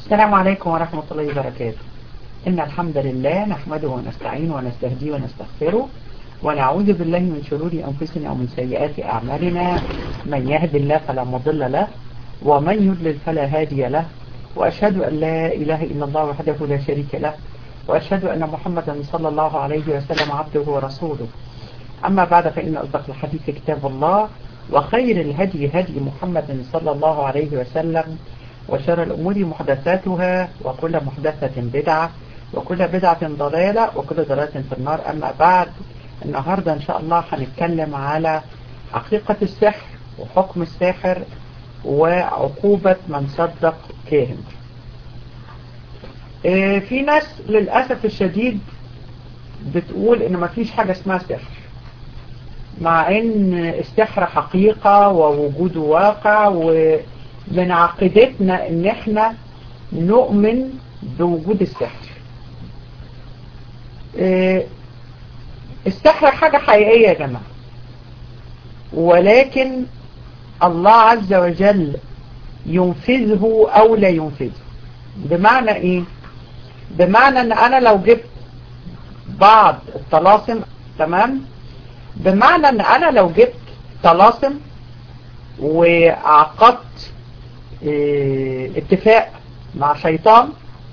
السلام عليكم ورحمة الله وبركاته إن الحمد لله نحمده ونستعينه ونستهديه ونستغفره ونعوذ بالله من شرور أنفسنا ومن سيئات أعمالنا من يهد الله فلا مضل له ومن يضلل فلا هادي له وأشهد أن لا إله إلا الله وحده لا شريك له وأشهد أن محمدا صلى الله عليه وسلم عبده ورسوله أما بعد فإن أصدق الحديث كتاب الله وخير الهدي هدي محمد صلى الله عليه وسلم وشر الأمور محدثاتها وكل محدثة بدعة وكل بدعة ضلالة وكل ضلالة في النار أما بعد النهاردة إن شاء الله هنتكلم على حقيقة السحر وحكم الساحر وعقوبة من صدق كاهن في ناس للأسف الشديد بتقول إن مفيش حاجة اسمها سحر مع إن السحر حقيقة ووجوده واقع ومن عقيدتنا إن إحنا نؤمن بوجود السحر السحر حاجة حقيقية يا جماعة ولكن الله عز وجل ينفذه أو لا ينفذه بمعنى إيه بمعنى أن أنا لو جبت بعض الطلاسم تمام بمعنى أن أنا لو جبت طلاسم وعقدت اه اتفاق مع شيطان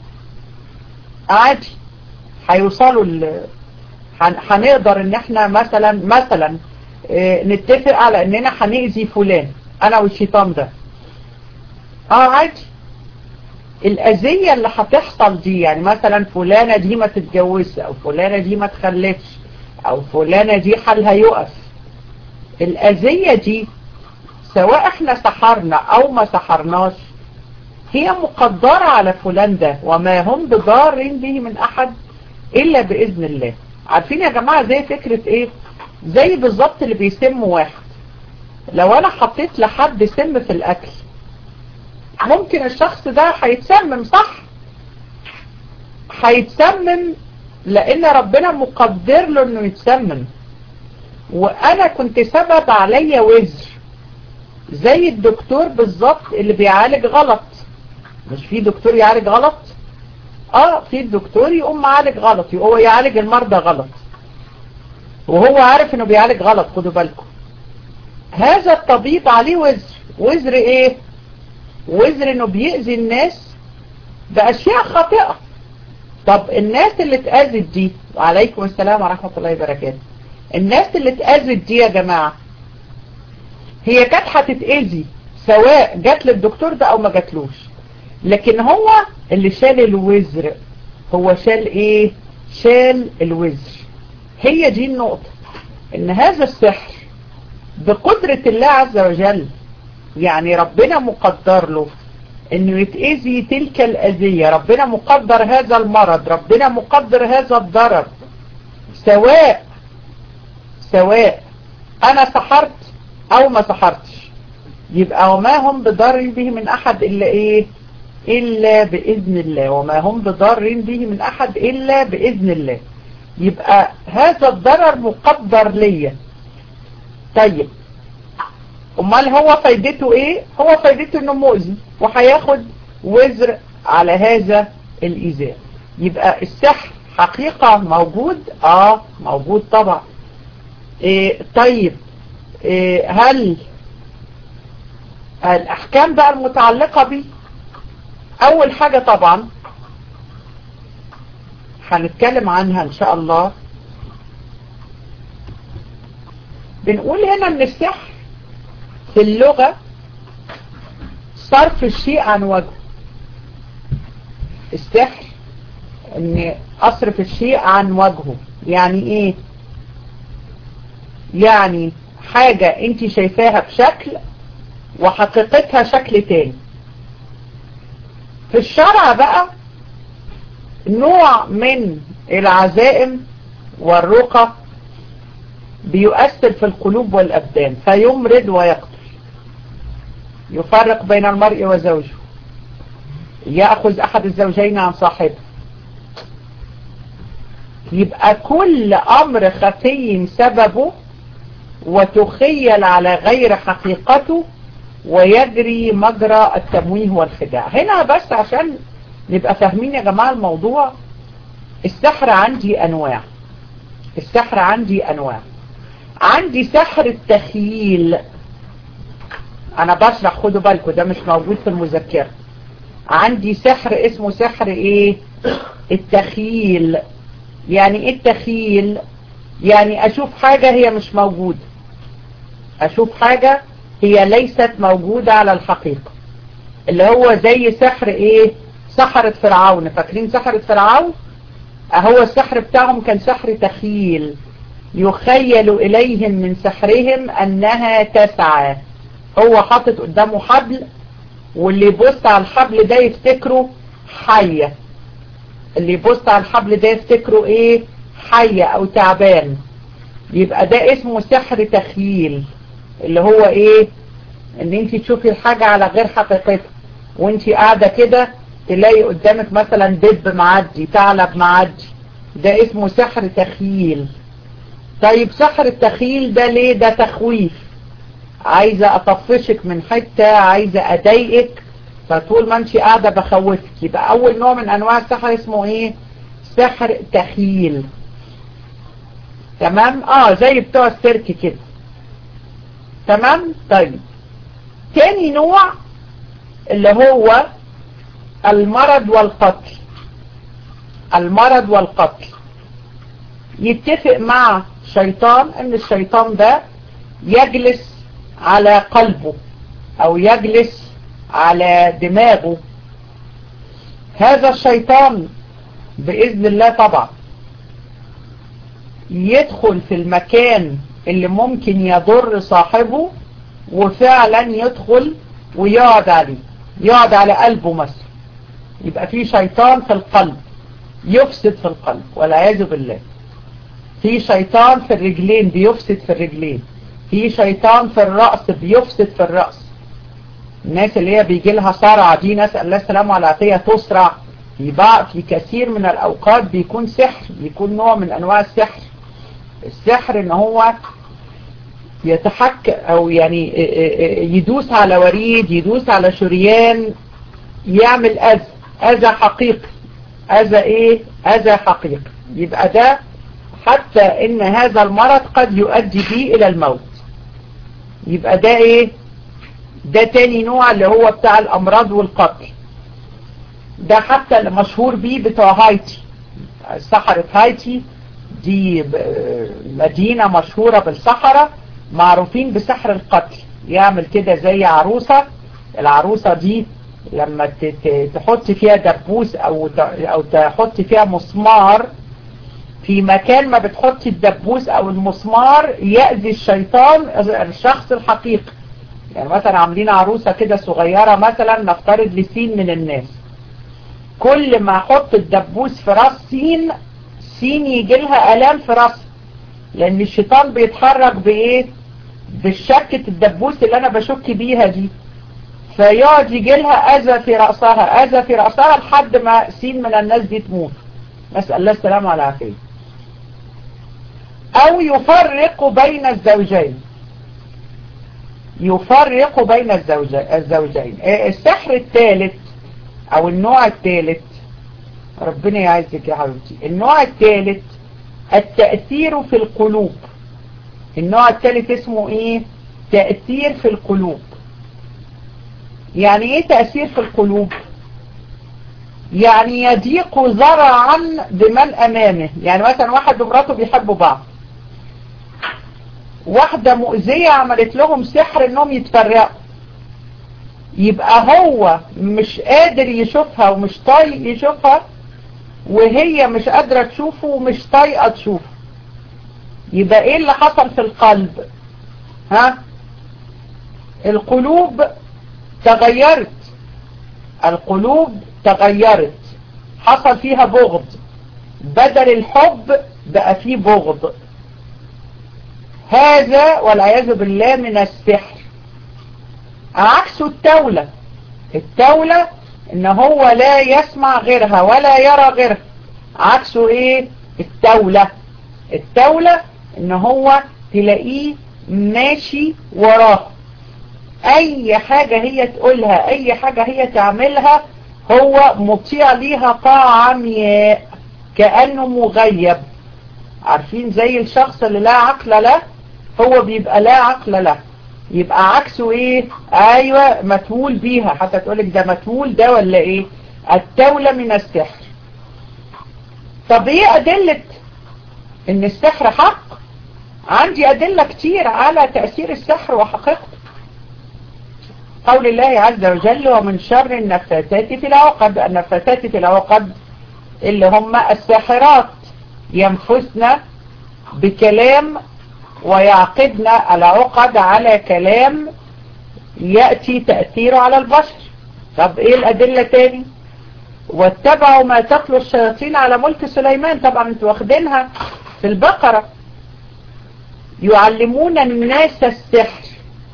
عادي هيوصلوا هنقدر ان احنا مثلا مثلا اه نتفق على اننا هنأذي فلان انا والشيطان ده اه عادي الأذية اللي هتحصل دي يعني مثلا فلانة دي ما تتجوزش او فلانة دي ما تخلفش او فلانة دي حالها يقف الأذية دي سواء احنا سحرنا او ما سحرناش هي مقدرة على فلان ده وما هم بضارين به من احد الا باذن الله عارفين يا جماعة زي فكرة ايه زي بالظبط اللي بيسم واحد لو انا حطيت لحد سم في الاكل ممكن الشخص ده هيتسمم صح هيتسمم لان ربنا مقدر له انه يتسمم وانا كنت سبب عليا وزر زي الدكتور بالظبط اللي بيعالج غلط مش في دكتور يعالج غلط اه في الدكتور يقوم معالج غلط هو يعالج المرضى غلط وهو عارف انه بيعالج غلط خدوا بالكم هذا الطبيب عليه وزر وزر ايه وزر انه بيأذي الناس باشياء خاطئة طب الناس اللي اتأذت دي وعليكم السلام ورحمة الله وبركاته الناس اللي اتأذت دي يا جماعة هي كانت هتتأذي سواء جات للدكتور ده او ما جاتلوش لكن هو اللي شال الوزر هو شال ايه شال الوزر هي دي النقطة ان هذا السحر بقدرة الله عز وجل يعني ربنا مقدر له انه يتأذي تلك الأذية ربنا مقدر هذا المرض ربنا مقدر هذا الضرر سواء سواء انا سحرت او ما سحرتش يبقى وما هم بضار به من احد الا ايه الا باذن الله وما هم بضار به من احد الا باذن الله يبقى هذا الضرر مقدر ليا طيب امال هو فايدته ايه هو فايدته انه مؤذي وهياخد وزر على هذا الايذاء يبقى السحر حقيقة موجود اه موجود طبعا إيه طيب إيه هل الاحكام بقى المتعلقة به اول حاجة طبعا هنتكلم عنها ان شاء الله بنقول هنا ان السحر في اللغة صرف الشيء عن وجهه السحر ان اصرف الشيء عن وجهه يعني ايه يعني حاجة انت شايفاها بشكل وحقيقتها شكل تاني في الشرع بقى نوع من العزائم والرقى بيؤثر في القلوب والأبدان فيمرض ويقتل يفرق بين المرء وزوجه يأخذ أحد الزوجين عن صاحبه يبقى كل أمر خفي سببه وتخيل على غير حقيقته ويجري مجرى التمويه والخداع هنا بس عشان نبقى فاهمين يا جماعة الموضوع السحر عندي انواع السحر عندي انواع عندي سحر التخيل انا بشرح خدوا بالكم ده مش موجود في المذكرة عندي سحر اسمه سحر ايه التخيل يعني ايه التخيل يعني اشوف حاجة هي مش موجودة اشوف حاجة هي ليست موجودة على الحقيقة اللي هو زي سحر ايه سحرة فرعون فاكرين سحرة فرعون هو السحر بتاعهم كان سحر تخيل يخيل إليهم من سحرهم أنها تسعى هو حاطط قدامه حبل واللي يبص على الحبل ده يفتكره حية اللي يبص على الحبل ده يفتكره ايه حية او تعبان يبقى ده اسمه سحر تخيل اللي هو ايه ان انت تشوفي الحاجة على غير حقيقتها وانت قاعدة كده تلاقي قدامك مثلا دب معدي ثعلب معدي ده اسمه سحر تخيل طيب سحر التخيل ده ليه ده تخويف عايزة اطفشك من حتة عايزة اضايقك فطول ما انت قاعدة بخوفك يبقى اول نوع من انواع السحر اسمه ايه سحر تخيل تمام اه زي بتوع السيرك كده تمام طيب تاني نوع اللي هو المرض والقتل المرض والقتل يتفق مع شيطان ان الشيطان ده يجلس على قلبه او يجلس على دماغه هذا الشيطان بإذن الله طبعا يدخل في المكان اللي ممكن يضر صاحبه وفعلا يدخل ويقعد عليه يقعد على قلبه مثلا يبقى في شيطان في القلب يفسد في القلب والعياذ بالله في شيطان في الرجلين بيفسد في الرجلين في شيطان في الرأس بيفسد في الرأس الناس اللي هي بيجي لها صرع دي نسأل الله السلامة والعافية تسرع في بعض في كثير من الأوقات بيكون سحر بيكون نوع من أنواع السحر السحر ان هو يتحك او يعني يدوس على وريد يدوس على شريان يعمل اذى اذى حقيقي اذى ايه اذى حقيقي يبقى ده حتى ان هذا المرض قد يؤدي به الى الموت يبقى ده ايه ده تاني نوع اللي هو بتاع الامراض والقتل ده حتى اللي مشهور بيه بتوع هايتي سحرة هايتي دي مدينة مشهورة بالصحراء معروفين بسحر القتل يعمل كده زي عروسة العروسة دي لما تحط فيها دبوس او او تحط فيها مسمار في مكان ما بتحط الدبوس او المسمار يأذي الشيطان الشخص الحقيقي يعني مثلا عاملين عروسة كده صغيرة مثلا نفترض لسين من الناس كل ما احط الدبوس في راس سين سين يجي لها الام في راسها لان الشيطان بيتحرك بايه بالشكة الدبوس اللي انا بشك بيها دي فيقعد يجي لها اذى في رأسها اذى في رأسها لحد ما سين من الناس دي تموت نسأل الله السلامة والعافية او يفرق بين الزوجين يفرق بين الزوجين السحر الثالث او النوع الثالث ربنا يعزك يا حبيبتي النوع الثالث التأثير في القلوب النوع الثالث اسمه ايه تأثير في القلوب يعني ايه تأثير في القلوب يعني يضيق ذرعا بمن امامه يعني مثلا واحد ومراته بيحبوا بعض واحدة مؤذية عملت لهم سحر انهم يتفرقوا يبقى هو مش قادر يشوفها ومش طايق يشوفها وهي مش قادرة تشوفه ومش طايقة تشوفه يبقى ايه اللي حصل في القلب ها القلوب تغيرت القلوب تغيرت حصل فيها بغض بدل الحب بقى فيه بغض هذا والعياذ بالله من السحر عكس التولة التولة ان هو لا يسمع غيرها ولا يرى غيرها عكسه ايه التولة التولة ان هو تلاقيه ماشي وراه اي حاجة هي تقولها اي حاجة هي تعملها هو مطيع ليها طاعة عمياء كأنه مغيب عارفين زي الشخص اللي لا عقل له هو بيبقى لا عقل له يبقى عكسه ايه ايوه متول بيها حتى تقولك ده متول ده ولا ايه التولة من السحر طب ايه ادلة ان السحر حق عندي ادلة كتير على تأثير السحر وحقيقته قول الله عز وجل ومن شر النفاثات في العقد النفاثات في العقد اللي هم الساحرات ينفسن بكلام ويعقدن العقد على كلام يأتي تأثيره على البشر طب ايه الادلة تاني واتبعوا ما تتلو الشياطين على ملك سليمان طبعا انتوا واخدينها في البقرة يعلمون الناس السحر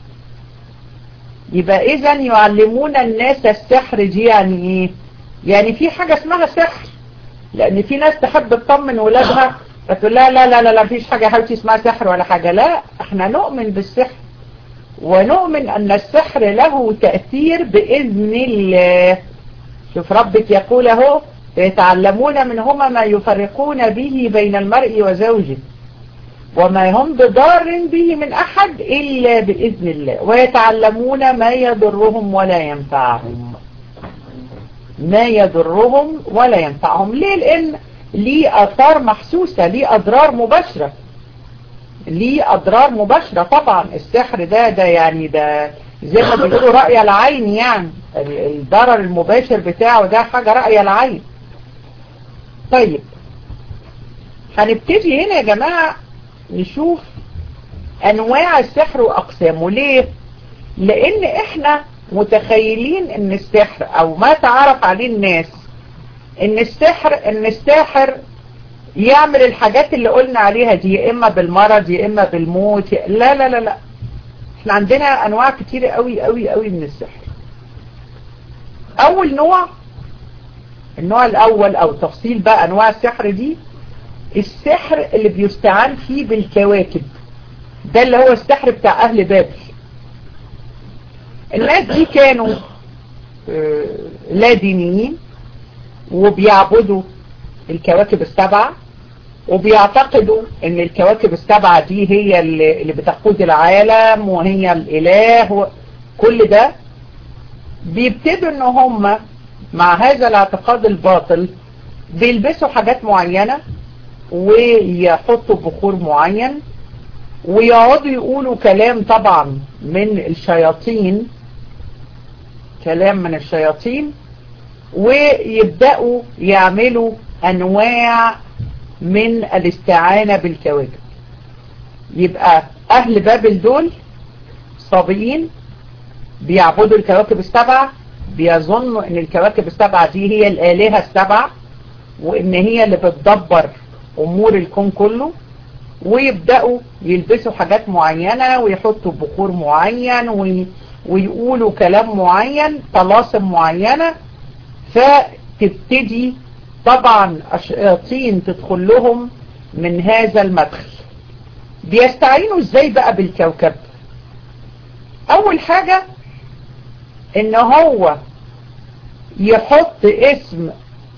يبقى اذا يعلمون الناس السحر دي يعني ايه يعني في حاجة اسمها سحر لان في ناس تحب تطمن ولادها فتقول لا لا لا لا لا فيش حاجة حالتي اسمها سحر ولا حاجة لا احنا نؤمن بالسحر ونؤمن ان السحر له تأثير بإذن الله شوف ربك يقول اهو يتعلمون منهما ما يفرقون به بين المرء وزوجه وما هم بضار به من أحد إلا بإذن الله ويتعلمون ما يضرهم ولا ينفعهم ما يضرهم ولا ينفعهم ليه لأن ليه أثار محسوسة ليه أضرار مباشرة ليه أضرار مباشرة طبعا السحر ده ده يعني ده زي ما بيقولوا رأي العين يعني الضرر المباشر بتاعه ده حاجة رأي العين طيب هنبتدي هنا يا جماعة نشوف انواع السحر واقسامه ليه لان احنا متخيلين ان السحر او ما تعرف عليه الناس ان السحر ان الساحر يعمل الحاجات اللي قلنا عليها دي يا اما بالمرض يا اما بالموت لا لا لا لا احنا عندنا انواع كتير قوي قوي قوي من السحر اول نوع النوع الاول او تفصيل بقى انواع السحر دي السحر اللي بيستعان فيه بالكواكب ده اللي هو السحر بتاع اهل بابل الناس دي كانوا لا دينيين وبيعبدوا الكواكب السبعة وبيعتقدوا ان الكواكب السبعة دي هي اللي بتقود العالم وهي الاله كل ده بيبتدوا ان هم مع هذا الاعتقاد الباطل بيلبسوا حاجات معينة ويحطوا بخور معين ويقعدوا يقولوا كلام طبعا من الشياطين كلام من الشياطين ويبدأوا يعملوا أنواع من الاستعانة بالكواكب يبقى أهل بابل دول صابئين بيعبدوا الكواكب السبعة بيظنوا ان الكواكب السبعة دي هي الآلهة السبعة وان هي اللي بتدبر امور الكون كله ويبدأوا يلبسوا حاجات معينة ويحطوا بخور معين وي... ويقولوا كلام معين طلاسم معينة فتبتدي طبعا الشياطين تدخل لهم من هذا المدخل بيستعينوا ازاي بقى بالكوكب اول حاجة ان هو يحط اسم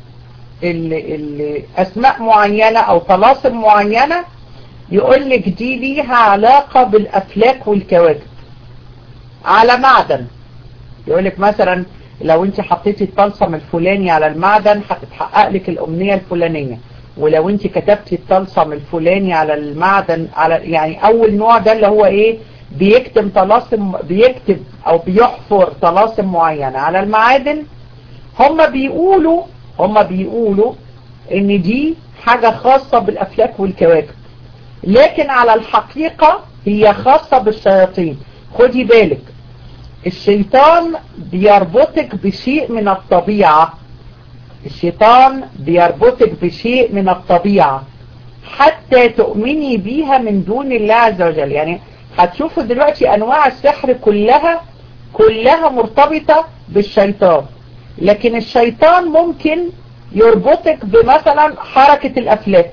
الاسماء معينة او طلاسم معينة يقول لك دي ليها علاقة بالافلاك والكواكب على معدن يقول لك مثلا لو انت حطيتي الطلسم الفلاني على المعدن هتتحقق لك الامنية الفلانية ولو انت كتبتي الطلسم الفلاني على المعدن على يعني اول نوع ده اللي هو ايه بيكتم طلاسم بيكتب او بيحفر طلاسم معينة على المعادن هم بيقولوا هم بيقولوا ان دي حاجة خاصة بالافلاك والكواكب لكن على الحقيقة هي خاصة بالشياطين خدي بالك الشيطان بيربطك بشيء من الطبيعة الشيطان بيربطك بشيء من الطبيعة حتى تؤمني بيها من دون الله عز وجل يعني هتشوفوا دلوقتي انواع السحر كلها كلها مرتبطة بالشيطان لكن الشيطان ممكن يربطك بمثلا حركة الافلاك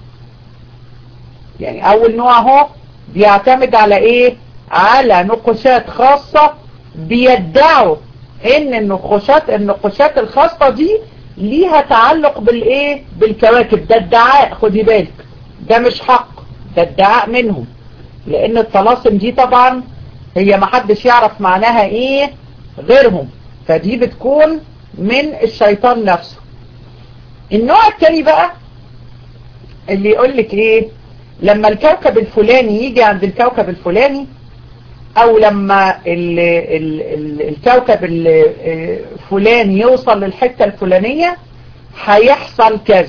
يعني اول نوع اهو بيعتمد على ايه على نقوشات خاصة بيدعوا ان النقوشات النقوشات الخاصة دي ليها تعلق بالايه بالكواكب ده ادعاء خدي بالك ده مش حق ده ادعاء منهم لان الطلاسم دي طبعا هي محدش يعرف معناها ايه غيرهم فدي بتكون من الشيطان نفسه النوع التاني بقى اللي يقول لك ايه لما الكوكب الفلاني يجي عند الكوكب الفلاني او لما ال ال ال الكوكب الفلاني يوصل للحتة الفلانية هيحصل كذا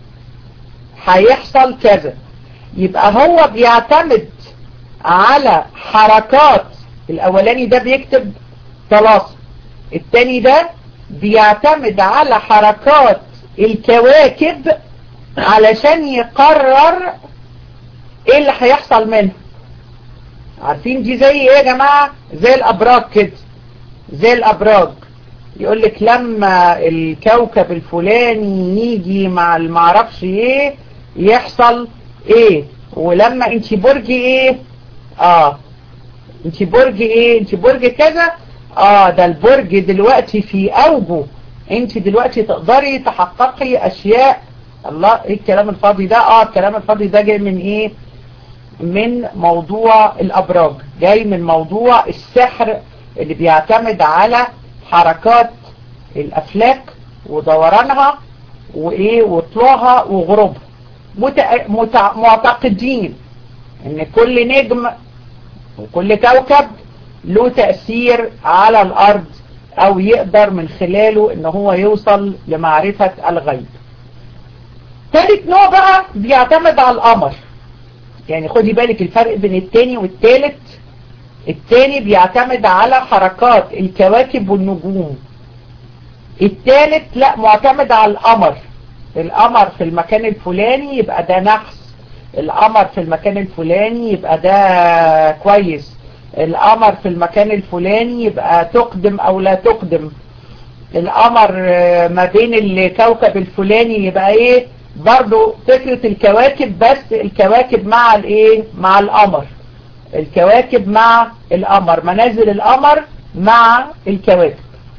هيحصل كذا يبقى هو بيعتمد على حركات الاولاني ده بيكتب طلاسم التاني ده بيعتمد على حركات الكواكب علشان يقرر ايه اللي هيحصل منها عارفين دي زي ايه يا جماعة زي الابراج كده زي الابراج يقول لك لما الكوكب الفلاني يجي مع المعرفش ايه يحصل ايه ولما انت برج ايه اه انت برج ايه انت برج كذا اه ده البرج دلوقتي في اوجه انت دلوقتي تقدري تحققي اشياء الله ايه الكلام الفاضي ده اه الكلام الفاضي ده جاي من ايه من موضوع الابراج جاي من موضوع السحر اللي بيعتمد على حركات الافلاك ودورانها وايه وطلوعها وغروبها متع... متع... معتقدين ان كل نجم وكل كوكب له تأثير على الارض او يقدر من خلاله ان هو يوصل لمعرفة الغيب ثالث نوع بقى بيعتمد على القمر يعني خدي بالك الفرق بين التاني والتالت التاني بيعتمد على حركات الكواكب والنجوم التالت لا معتمد على القمر القمر في المكان الفلاني يبقى ده نحس القمر في المكان الفلاني يبقى ده كويس القمر في المكان الفلاني يبقى تقدم او لا تقدم القمر ما بين الكوكب الفلاني يبقى ايه برضو فكرة الكواكب بس الكواكب مع الايه مع القمر الكواكب مع القمر منازل القمر مع الكواكب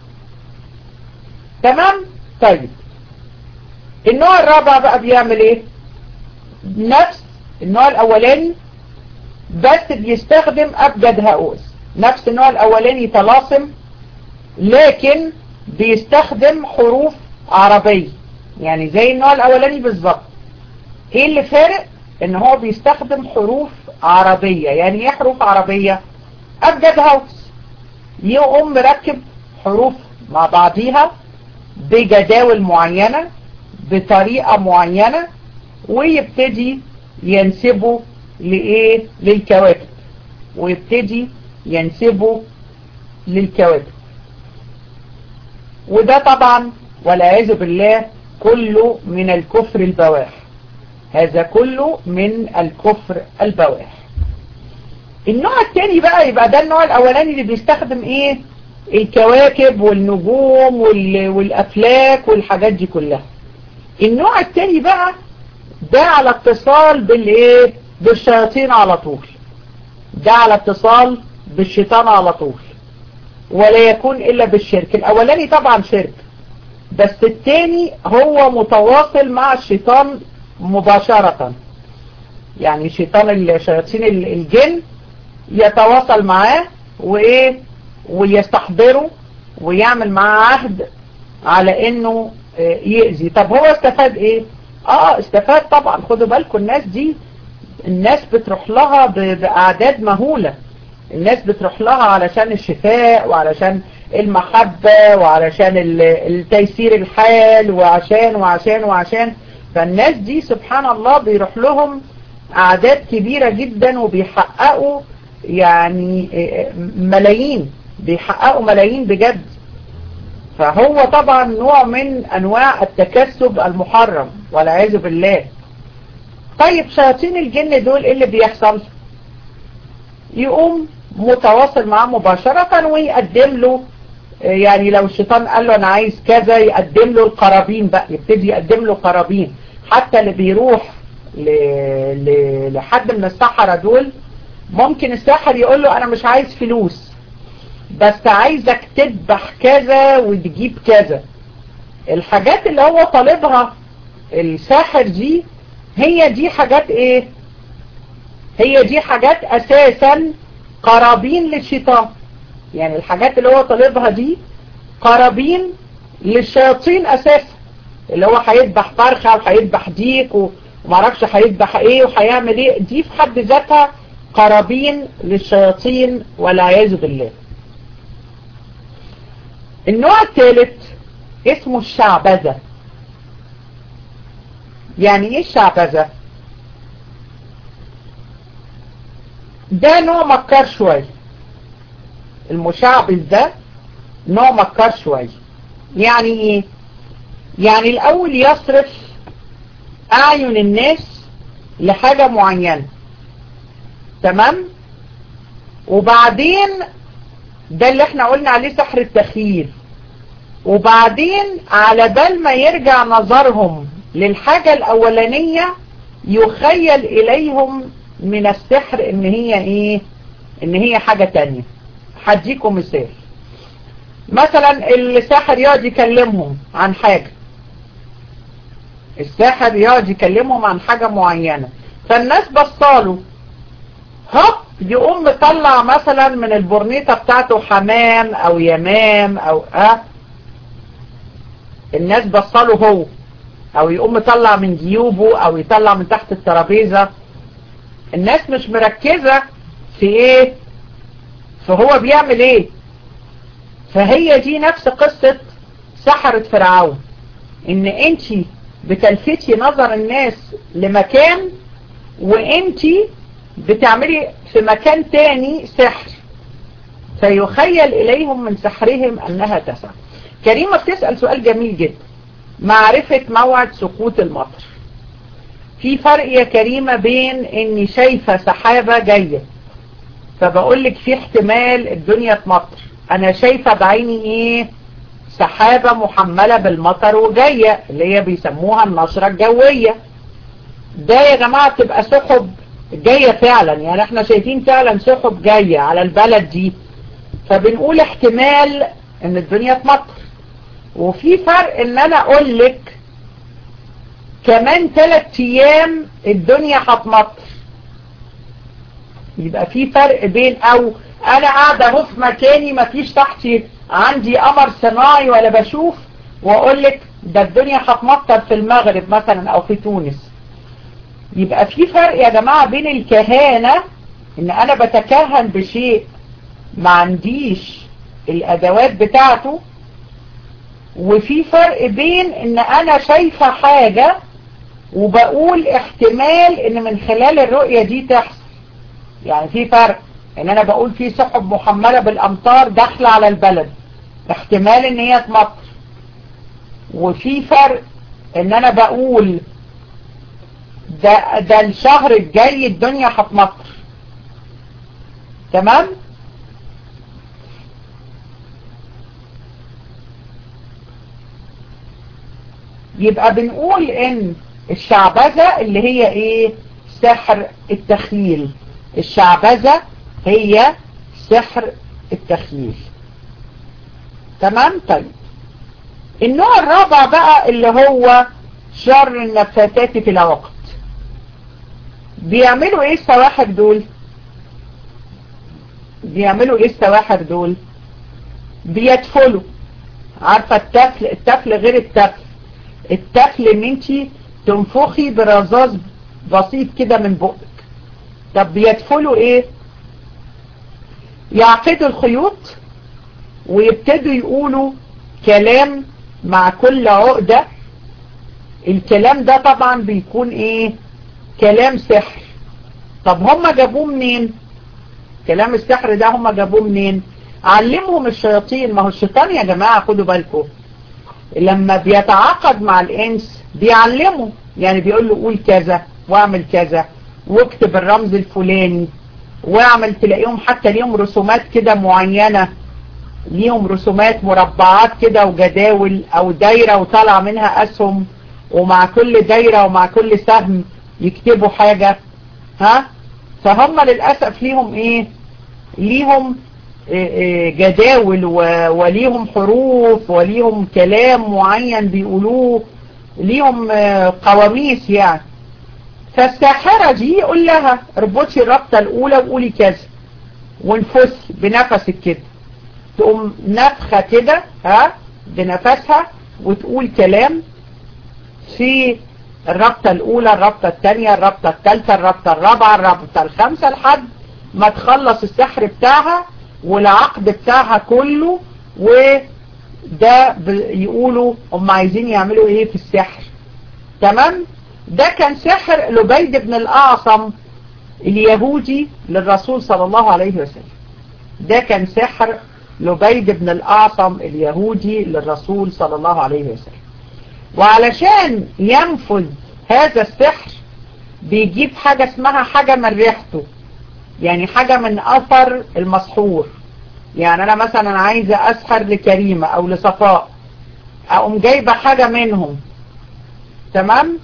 تمام طيب النوع الرابع بقى بيعمل ايه نفس النوع الاولاني بس بيستخدم ابجد هؤوس نفس النوع الاولاني طلاسم لكن بيستخدم حروف عربية يعني زي النوع الاولاني بالظبط ايه اللي فارق ان هو بيستخدم حروف عربية يعني ايه حروف عربية ابجد هاوس يقوم مركب حروف مع بعضيها بجداول معينة بطريقة معينة ويبتدي ينسبه لإيه للكواكب ويبتدي ينسبه للكواكب وده طبعا والعياذ بالله كله من الكفر البواح هذا كله من الكفر البواح النوع الثاني بقى يبقى ده النوع الاولاني اللي بيستخدم ايه الكواكب والنجوم والافلاك والحاجات دي كلها النوع الثاني بقى ده على اتصال بالايه بالشياطين على طول ده على اتصال بالشيطان على طول ولا يكون الا بالشرك الاولاني طبعا شرك بس الثاني هو متواصل مع الشيطان مباشرة يعني شيطان الشياطين الجن يتواصل معاه وايه ويستحضره ويعمل معاه عهد على انه يأذي طب هو استفاد ايه اه استفاد طبعا خدوا بالكم الناس دي الناس بتروح لها بأعداد مهولة الناس بتروح لها علشان الشفاء وعلشان المحبة وعلشان التيسير الحال وعشان وعشان وعشان فالناس دي سبحان الله بيروح لهم أعداد كبيرة جدا وبيحققوا يعني ملايين بيحققوا ملايين بجد فهو طبعا نوع من أنواع التكسب المحرم والعياذ بالله طيب شياطين الجن دول ايه اللي بيحصل يقوم متواصل معاه مباشرة ويقدم له يعني لو الشيطان قال له انا عايز كذا يقدم له القرابين بقى يبتدي يقدم له قرابين حتى اللي بيروح ل... ل... لحد من السحرة دول ممكن الساحر يقول له انا مش عايز فلوس بس عايزك تذبح كذا وتجيب كذا الحاجات اللي هو طالبها الساحر دي هي دي حاجات ايه هي دي حاجات اساسا قرابين للشيطان يعني الحاجات اللي هو طالبها دي قرابين للشياطين اساسا اللي هو هيذبح فرخة وهيذبح ديك ومعرفش هيذبح ايه وهيعمل ايه دي في حد ذاتها قرابين للشياطين والعياذ بالله النوع الثالث اسمه الشعبذة يعني ايه الشعبذة ده نوع مكار شوية المشعبذ ده نوع مكار شوية يعني ايه يعني الاول يصرف اعين الناس لحاجة معينة تمام وبعدين ده اللي احنا قلنا عليه سحر التخييل وبعدين على بال ما يرجع نظرهم للحاجة الاولانية يخيل اليهم من السحر ان هي ايه ان هي حاجة تانية هديكم مثال مثلا الساحر يقعد يكلمهم عن حاجة الساحر يقعد يكلمهم عن حاجة معينة فالناس بصاله هوب يقوم مطلع مثلا من البرنيطة بتاعته حمام او يمام او اه الناس بصاله هو او يقوم مطلع من جيوبه او يطلع من تحت الترابيزة الناس مش مركزة في ايه فهو بيعمل ايه فهي دي نفس قصة سحرة فرعون ان انتي بتلفتي نظر الناس لمكان وانتي بتعملي في مكان تاني سحر فيخيل اليهم من سحرهم انها تسعى كريمة بتسأل سؤال جميل جدا معرفة موعد سقوط المطر في فرق يا كريمة بين اني شايفة سحابة جاية فبقول لك في احتمال الدنيا تمطر انا شايفة بعيني ايه سحابة محملة بالمطر وجاية اللي هي بيسموها النشرة الجوية ده يا جماعة تبقى سحب جاية فعلا يعني احنا شايفين فعلا سحب جاية على البلد دي فبنقول احتمال ان الدنيا تمطر وفي فرق ان انا اقول لك كمان ثلاث ايام الدنيا هتمطر يبقى في فرق بين او انا قاعدة اهو في مكاني مفيش تحتي عندي قمر صناعي ولا بشوف واقول لك ده الدنيا هتمطر في المغرب مثلا او في تونس يبقى في فرق يا جماعة بين الكهانة ان انا بتكهن بشيء ما عنديش الادوات بتاعته وفي فرق بين ان انا شايفة حاجة وبقول احتمال ان من خلال الرؤية دي تحصل يعني في فرق ان انا بقول في سحب محملة بالامطار داخلة على البلد احتمال ان هي تمطر وفي فرق ان انا بقول ده, ده الشهر الجاي الدنيا هتمطر تمام يبقى بنقول ان الشعبذة اللي هي ايه سحر التخيل الشعبذة هي سحر التخييل تمام طيب النوع الرابع بقى اللي هو شر النفاثات في العقد بيعملوا ايه السواحر دول بيعملوا ايه السواحر دول بيدفلوا عارفة التفل التفل غير التفل التفل ان انتي تنفخي برذاذ بسيط كده من بقك طب بيدفلوا ايه يعقدوا الخيوط ويبتدوا يقولوا كلام مع كل عقدة الكلام ده طبعا بيكون ايه كلام سحر طب هم جابوه منين كلام السحر ده هم جابوه منين علمهم الشياطين ما هو الشيطان يا جماعة خدوا بالكم لما بيتعاقد مع الانس بيعلمه يعني بيقول له قول كذا واعمل كذا واكتب الرمز الفلاني واعمل تلاقيهم حتى ليهم رسومات كده معينة ليهم رسومات مربعات كده وجداول او دايرة وطالع منها اسهم ومع كل دايرة ومع كل سهم يكتبوا حاجة ها فهم للأسف ليهم ايه ليهم جداول وليهم حروف وليهم كلام معين بيقولوه ليهم قواميس يعني فالساحرة دي يقول لها اربطي الربطة الأولى وقولي كذا وانفسي بنفسك كده تقوم نفخة كده ها بنفسها وتقول كلام في الربطة الأولى الربطة الثانية الربطة الثالثة الربطة الرابعة الربطة الخامسة لحد ما تخلص السحر بتاعها والعقد بتاعها كله وده يقولوا هم عايزين يعملوا ايه في السحر تمام ده كان سحر لبيد بن الأعصم اليهودي للرسول صلى الله عليه وسلم ده كان سحر لبيد بن الأعصم اليهودي للرسول صلى الله عليه وسلم وعلشان ينفذ هذا السحر بيجيب حاجة اسمها حاجة من ريحته يعني حاجة من أثر المسحور يعني أنا مثلا عايزة أسحر لكريمة أو لصفاء أقوم جايبة حاجة منهم تمام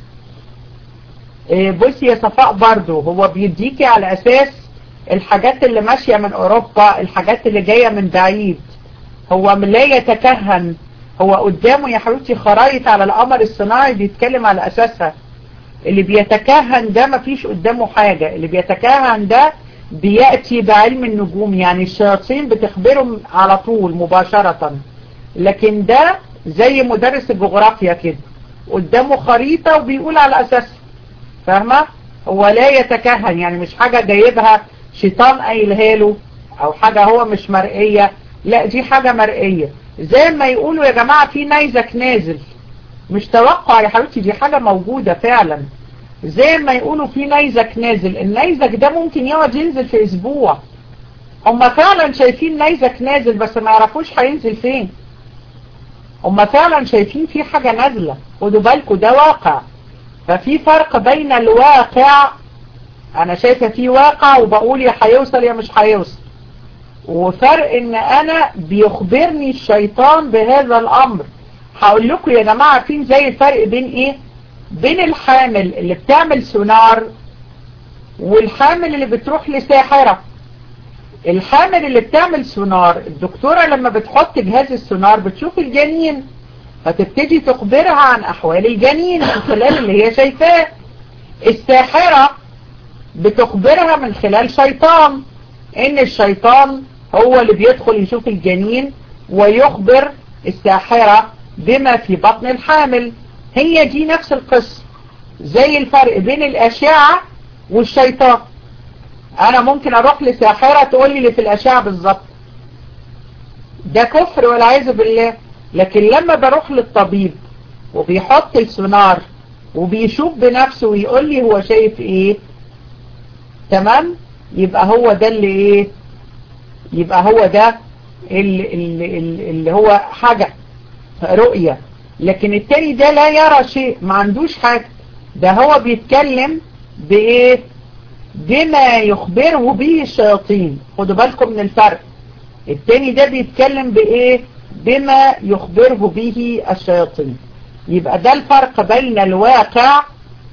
بصي يا صفاء برضو هو بيديكي على أساس الحاجات اللي ماشية من أوروبا الحاجات اللي جاية من بعيد هو لا يتكهن هو قدامه يا حبيبتي خرايط على القمر الصناعي بيتكلم على أساسها اللي بيتكهن ده مفيش قدامه حاجة اللي بيتكهن ده بيأتي بعلم النجوم يعني الشياطين بتخبرهم على طول مباشرة لكن ده زي مدرس الجغرافيا كده قدامه خريطة وبيقول على أساسها فاهمة هو لا يتكهن يعني مش حاجة جايبها شيطان قايلها له او حاجة هو مش مرئية لا دي حاجة مرئية زي ما يقولوا يا جماعة في نيزك نازل مش توقع يا حبيبتي دي حاجة موجودة فعلا زي ما يقولوا في نيزك نازل النيزك ده ممكن يقعد ينزل في اسبوع هم فعلا شايفين نيزك نازل بس ما يعرفوش هينزل فين هم فعلا شايفين في حاجة نازلة خدوا بالكم ده واقع ففي فرق بين الواقع انا شايفة في واقع وبقول يا هيوصل يا مش هيوصل وفرق ان انا بيخبرني الشيطان بهذا الامر هقول لكم يا جماعة عارفين زي الفرق بين ايه بين الحامل اللي بتعمل سونار والحامل اللي بتروح لساحرة الحامل اللي بتعمل سونار الدكتورة لما بتحط جهاز السونار بتشوف الجنين فتبتدي تخبرها عن احوال الجنين من خلال اللي هي شايفاه الساحرة بتخبرها من خلال شيطان ان الشيطان هو اللي بيدخل يشوف الجنين ويخبر الساحرة بما في بطن الحامل هي دي نفس القصة زي الفرق بين الاشعة والشيطان انا ممكن اروح لساحرة تقول لي اللي في الاشعة بالظبط ده كفر والعياذ بالله لكن لما بروح للطبيب وبيحط السونار وبيشوف بنفسه ويقول لي هو شايف ايه تمام يبقى هو ده اللي ايه يبقى هو ده اللي, اللي, اللي هو حاجة رؤية لكن التاني ده لا يرى شيء ما عندوش حاجة ده هو بيتكلم بايه بما يخبره به الشياطين خدوا بالكم من الفرق التاني ده بيتكلم بايه بما يخبره به الشياطين يبقى ده الفرق بين الواقع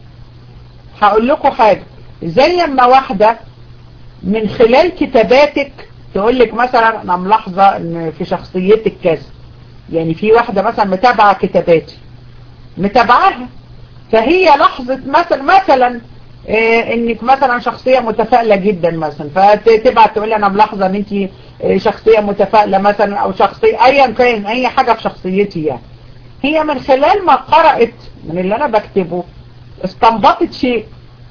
هقول لكم حاجة زي ما واحدة من خلال كتاباتك تقول لك مثلا انا ملاحظة ان في شخصيتك كذا يعني في واحدة مثلا متابعة كتاباتي متابعاها فهي لحظة مثلا مثلا إيه انك مثلا شخصية متفائلة جدا مثلا فتبعت تقول لي انا ملاحظة ان انت شخصية متفائلة مثلا او شخصية ايا كان اي حاجة في شخصيتي يعني هي من خلال ما قرأت من اللي انا بكتبه استنبطت شيء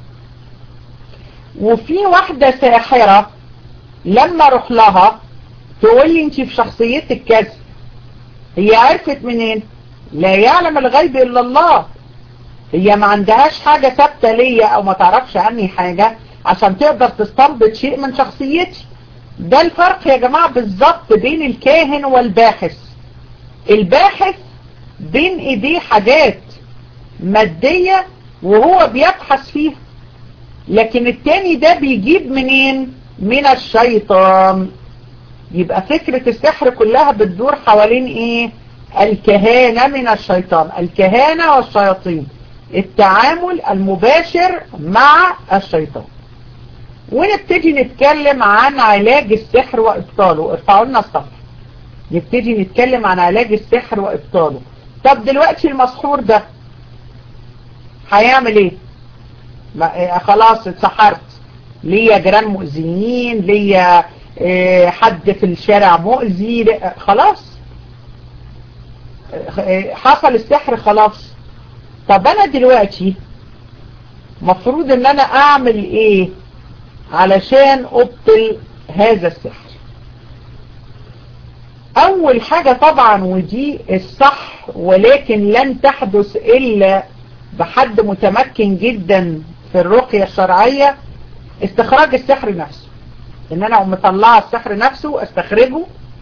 وفي واحدة ساحرة لما اروح لها تقول لي انت في شخصيتك كذا هي عرفت منين لا يعلم الغيب الا الله هي ما عندهاش حاجة ثابتة ليا او ما تعرفش عني حاجة عشان تقدر تستنبط شيء من شخصيتي ده الفرق يا جماعة بالظبط بين الكاهن والباحث الباحث بين ايديه حاجات مادية وهو بيبحث فيها لكن التاني ده بيجيب منين من الشيطان يبقى فكرة السحر كلها بتدور حوالين ايه الكهانة من الشيطان الكهانة والشياطين التعامل المباشر مع الشيطان ونبتدي نتكلم عن علاج السحر وإبطاله ارفعوا لنا الصفحة نبتدي نتكلم عن علاج السحر وإبطاله طب دلوقتي المسحور ده هيعمل ايه ما خلاص اتسحرت ليا جيران مؤذيين ليا اه حد في الشارع مؤذي خلاص اه حصل السحر خلاص طب انا دلوقتي مفروض ان انا اعمل ايه علشان ابطل هذا السحر اول حاجة طبعا ودي الصح ولكن لن تحدث الا بحد متمكن جدا في الرقية الشرعية استخراج السحر نفسه ان انا مطلعه السحر نفسه استخرجه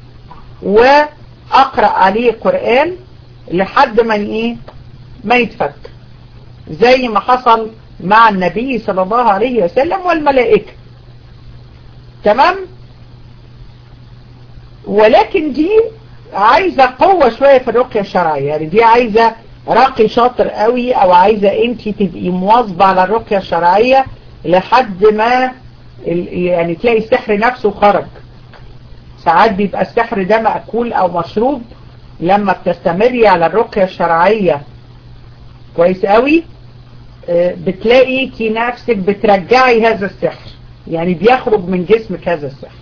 واقرأ عليه قرآن لحد ما ايه ما يتفك زي ما حصل مع النبي صلى الله عليه وسلم والملائكة تمام ولكن دي عايزة قوة شوية في الرقية الشرعية يعني دي عايزة راقي شاطر قوي او عايزة انت تبقي مواظبة على الرقية الشرعية لحد ما يعني تلاقي السحر نفسه خرج ساعات بيبقى السحر ده مأكول او مشروب لما بتستمري على الرقية الشرعية كويس قوي بتلاقي كي نفسك بترجعي هذا السحر يعني بيخرج من جسمك هذا السحر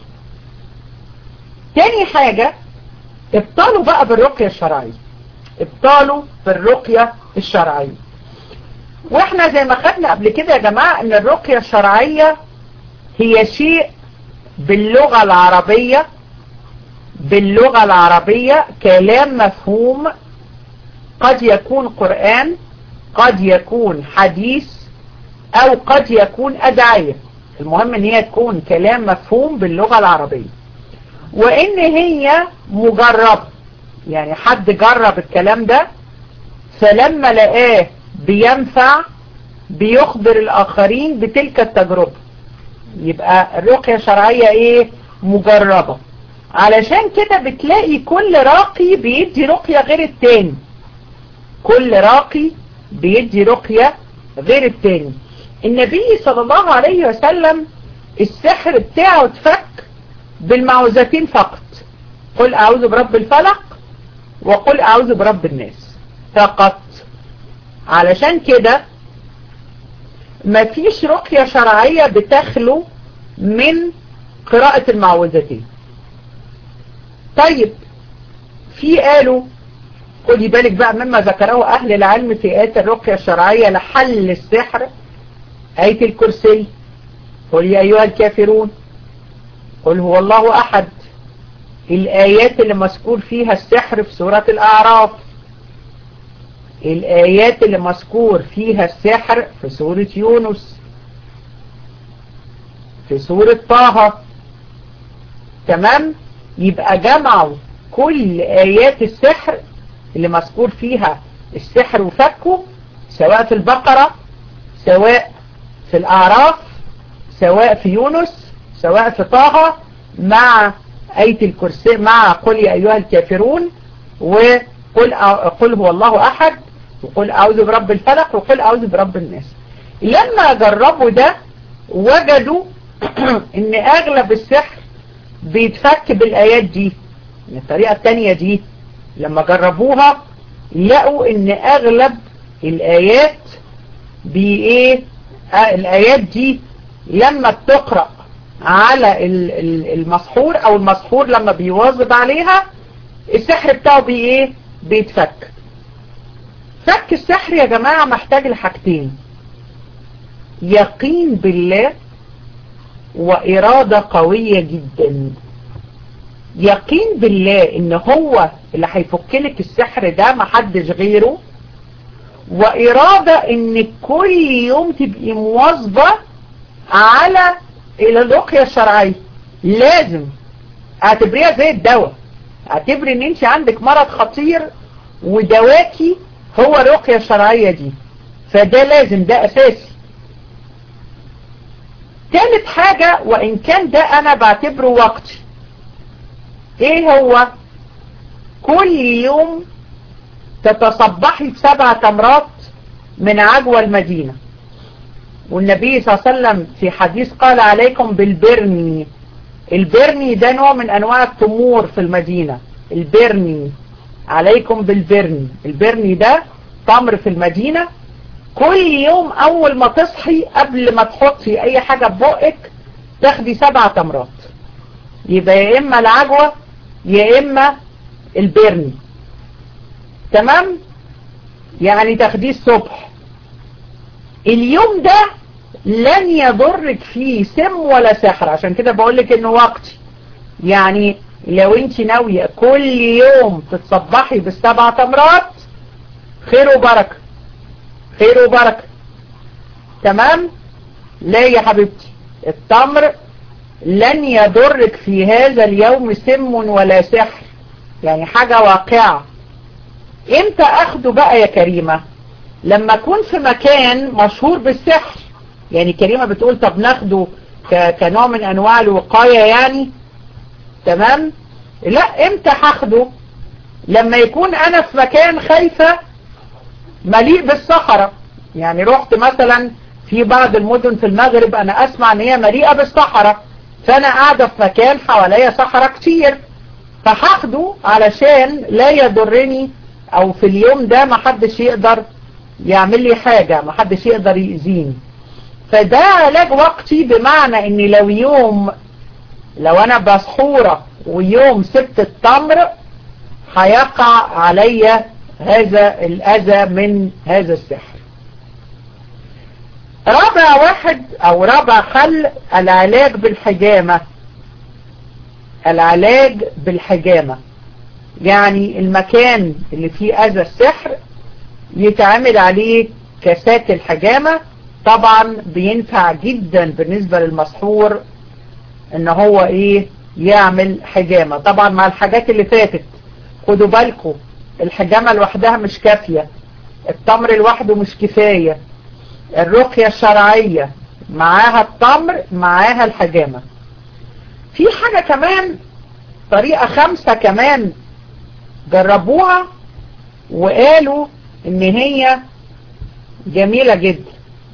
تاني حاجة ابطالوا بقى بالرقية الشرعية ابطالوا بالرقية الشرعية واحنا زي ما خدنا قبل كده يا جماعة ان الرقية الشرعية هي شيء باللغة العربية باللغة العربية كلام مفهوم قد يكون قرآن قد يكون حديث او قد يكون ادعية المهم ان هي تكون كلام مفهوم باللغة العربية وان هي مجربة يعني حد جرب الكلام ده فلما لقاه بينفع بيخبر الاخرين بتلك التجربة يبقى الرقية الشرعية ايه مجربة علشان كده بتلاقي كل راقي بيدي رقية غير التاني كل راقي بيدي رقية غير التاني النبي صلى الله عليه وسلم السحر بتاعه اتفك بالمعوذتين فقط قل اعوذ برب الفلق وقل اعوذ برب الناس فقط علشان كده مفيش رقية شرعية بتخلو من قراءة المعوذتين طيب في قالوا خدي بالك بقى مما ذكره أهل العلم في آيات الرقية الشرعية لحل السحر آية الكرسي قل يا أيها الكافرون قل هو الله أحد الآيات اللي مذكور فيها السحر في سورة الأعراف الآيات اللي مذكور فيها السحر في سورة يونس في سورة طه تمام يبقى جمعوا كل آيات السحر اللي مذكور فيها السحر وفكه سواء في البقرة سواء في الأعراف سواء في يونس سواء في طه مع آية الكرسي مع قل يا أيها الكافرون وقل قل هو الله أحد وقل أعوذ برب الفلق وقل أعوذ برب الناس لما جربوا ده وجدوا ان اغلب السحر بيتفك بالايات دي الطريقة التانية دي لما جربوها لقوا ان اغلب الايات بايه الايات دي لما بتقرأ على المسحور او المسحور لما بيواظب عليها السحر بتاعه بايه بيتفك فك السحر يا جماعة محتاج لحاجتين يقين بالله وإرادة قوية جدا يقين بالله ان هو اللي هيفكلك السحر ده محدش غيره وإرادة ان كل يوم تبقي مواظبة على الرقية الشرعية لازم اعتبريها زي الدواء اعتبري ان انت عندك مرض خطير ودواكي هو الرقية الشرعية دي فده لازم ده اساسي ثالث حاجة وان كان ده انا بعتبره وقتي ايه هو كل يوم تتصبحي بسبع تمرات من عجوى المدينة والنبي صلى الله عليه وسلم في حديث قال عليكم بالبرني البرني ده نوع من انواع التمور في المدينة البرني عليكم بالبرني البرني ده تمر في المدينة كل يوم اول ما تصحي قبل ما تحطي اي حاجة في بقك تاخدي سبع تمرات يبقى يا اما العجوة يا اما البرني تمام يعني تاخديه الصبح اليوم ده لن يضرك فيه سم ولا سحر عشان كده بقولك انه وقتي يعني لو انت ناوية كل يوم تتصبحي بالسبع تمرات خير وبركة خير وبركة تمام لا يا حبيبتي التمر لن يضرك في هذا اليوم سم ولا سحر يعني حاجة واقعة امتى اخده بقى يا كريمة لما اكون في مكان مشهور بالسحر يعني كريمة بتقول طب ناخده كنوع من انواع الوقاية يعني تمام لا امتى هاخده لما يكون انا في مكان خايفة مليء بالصحراء يعني رحت مثلا في بعض المدن في المغرب انا اسمع ان هي مليئة بالصحراء فانا قاعدة في مكان حواليا صحراء كتير فهاخده علشان لا يضرني او في اليوم ده محدش يقدر يعمل لي حاجة محدش يقدر يأذيني فده علاج وقتي بمعنى ان لو يوم لو انا بسحورة ويوم سبت التمر هيقع علي هذا الاذى من هذا السحر رابع واحد او رابع خل العلاج بالحجامة العلاج بالحجامة يعني المكان اللي فيه اذى السحر يتعمل عليه كاسات الحجامة طبعا بينفع جدا بالنسبة للمسحور ان هو ايه يعمل حجامة طبعا مع الحاجات اللي فاتت خدوا بالكم الحجامة لوحدها مش كافية التمر لوحده مش كفاية الرقية الشرعية معاها التمر معاها الحجامة في حاجة كمان طريقة خمسة كمان جربوها وقالوا ان هي جميلة جدا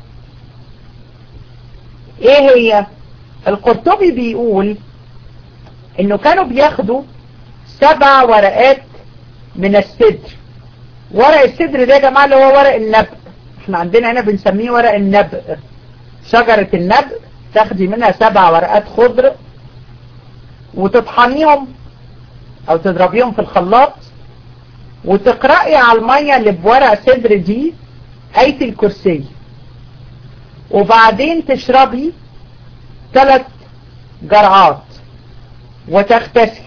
ايه هي القرطبي بيقول انه كانوا بياخدوا سبع ورقات من السدر ورق السدر ده يا جماعة اللي هو ورق النبق احنا عندنا هنا بنسميه ورق النبق شجرة النبق تاخدي منها سبع ورقات خضر وتطحنيهم او تضربيهم في الخلاط وتقرأي على المية اللي بورق صدر دي آية الكرسي وبعدين تشربي ثلاث جرعات وتغتسلي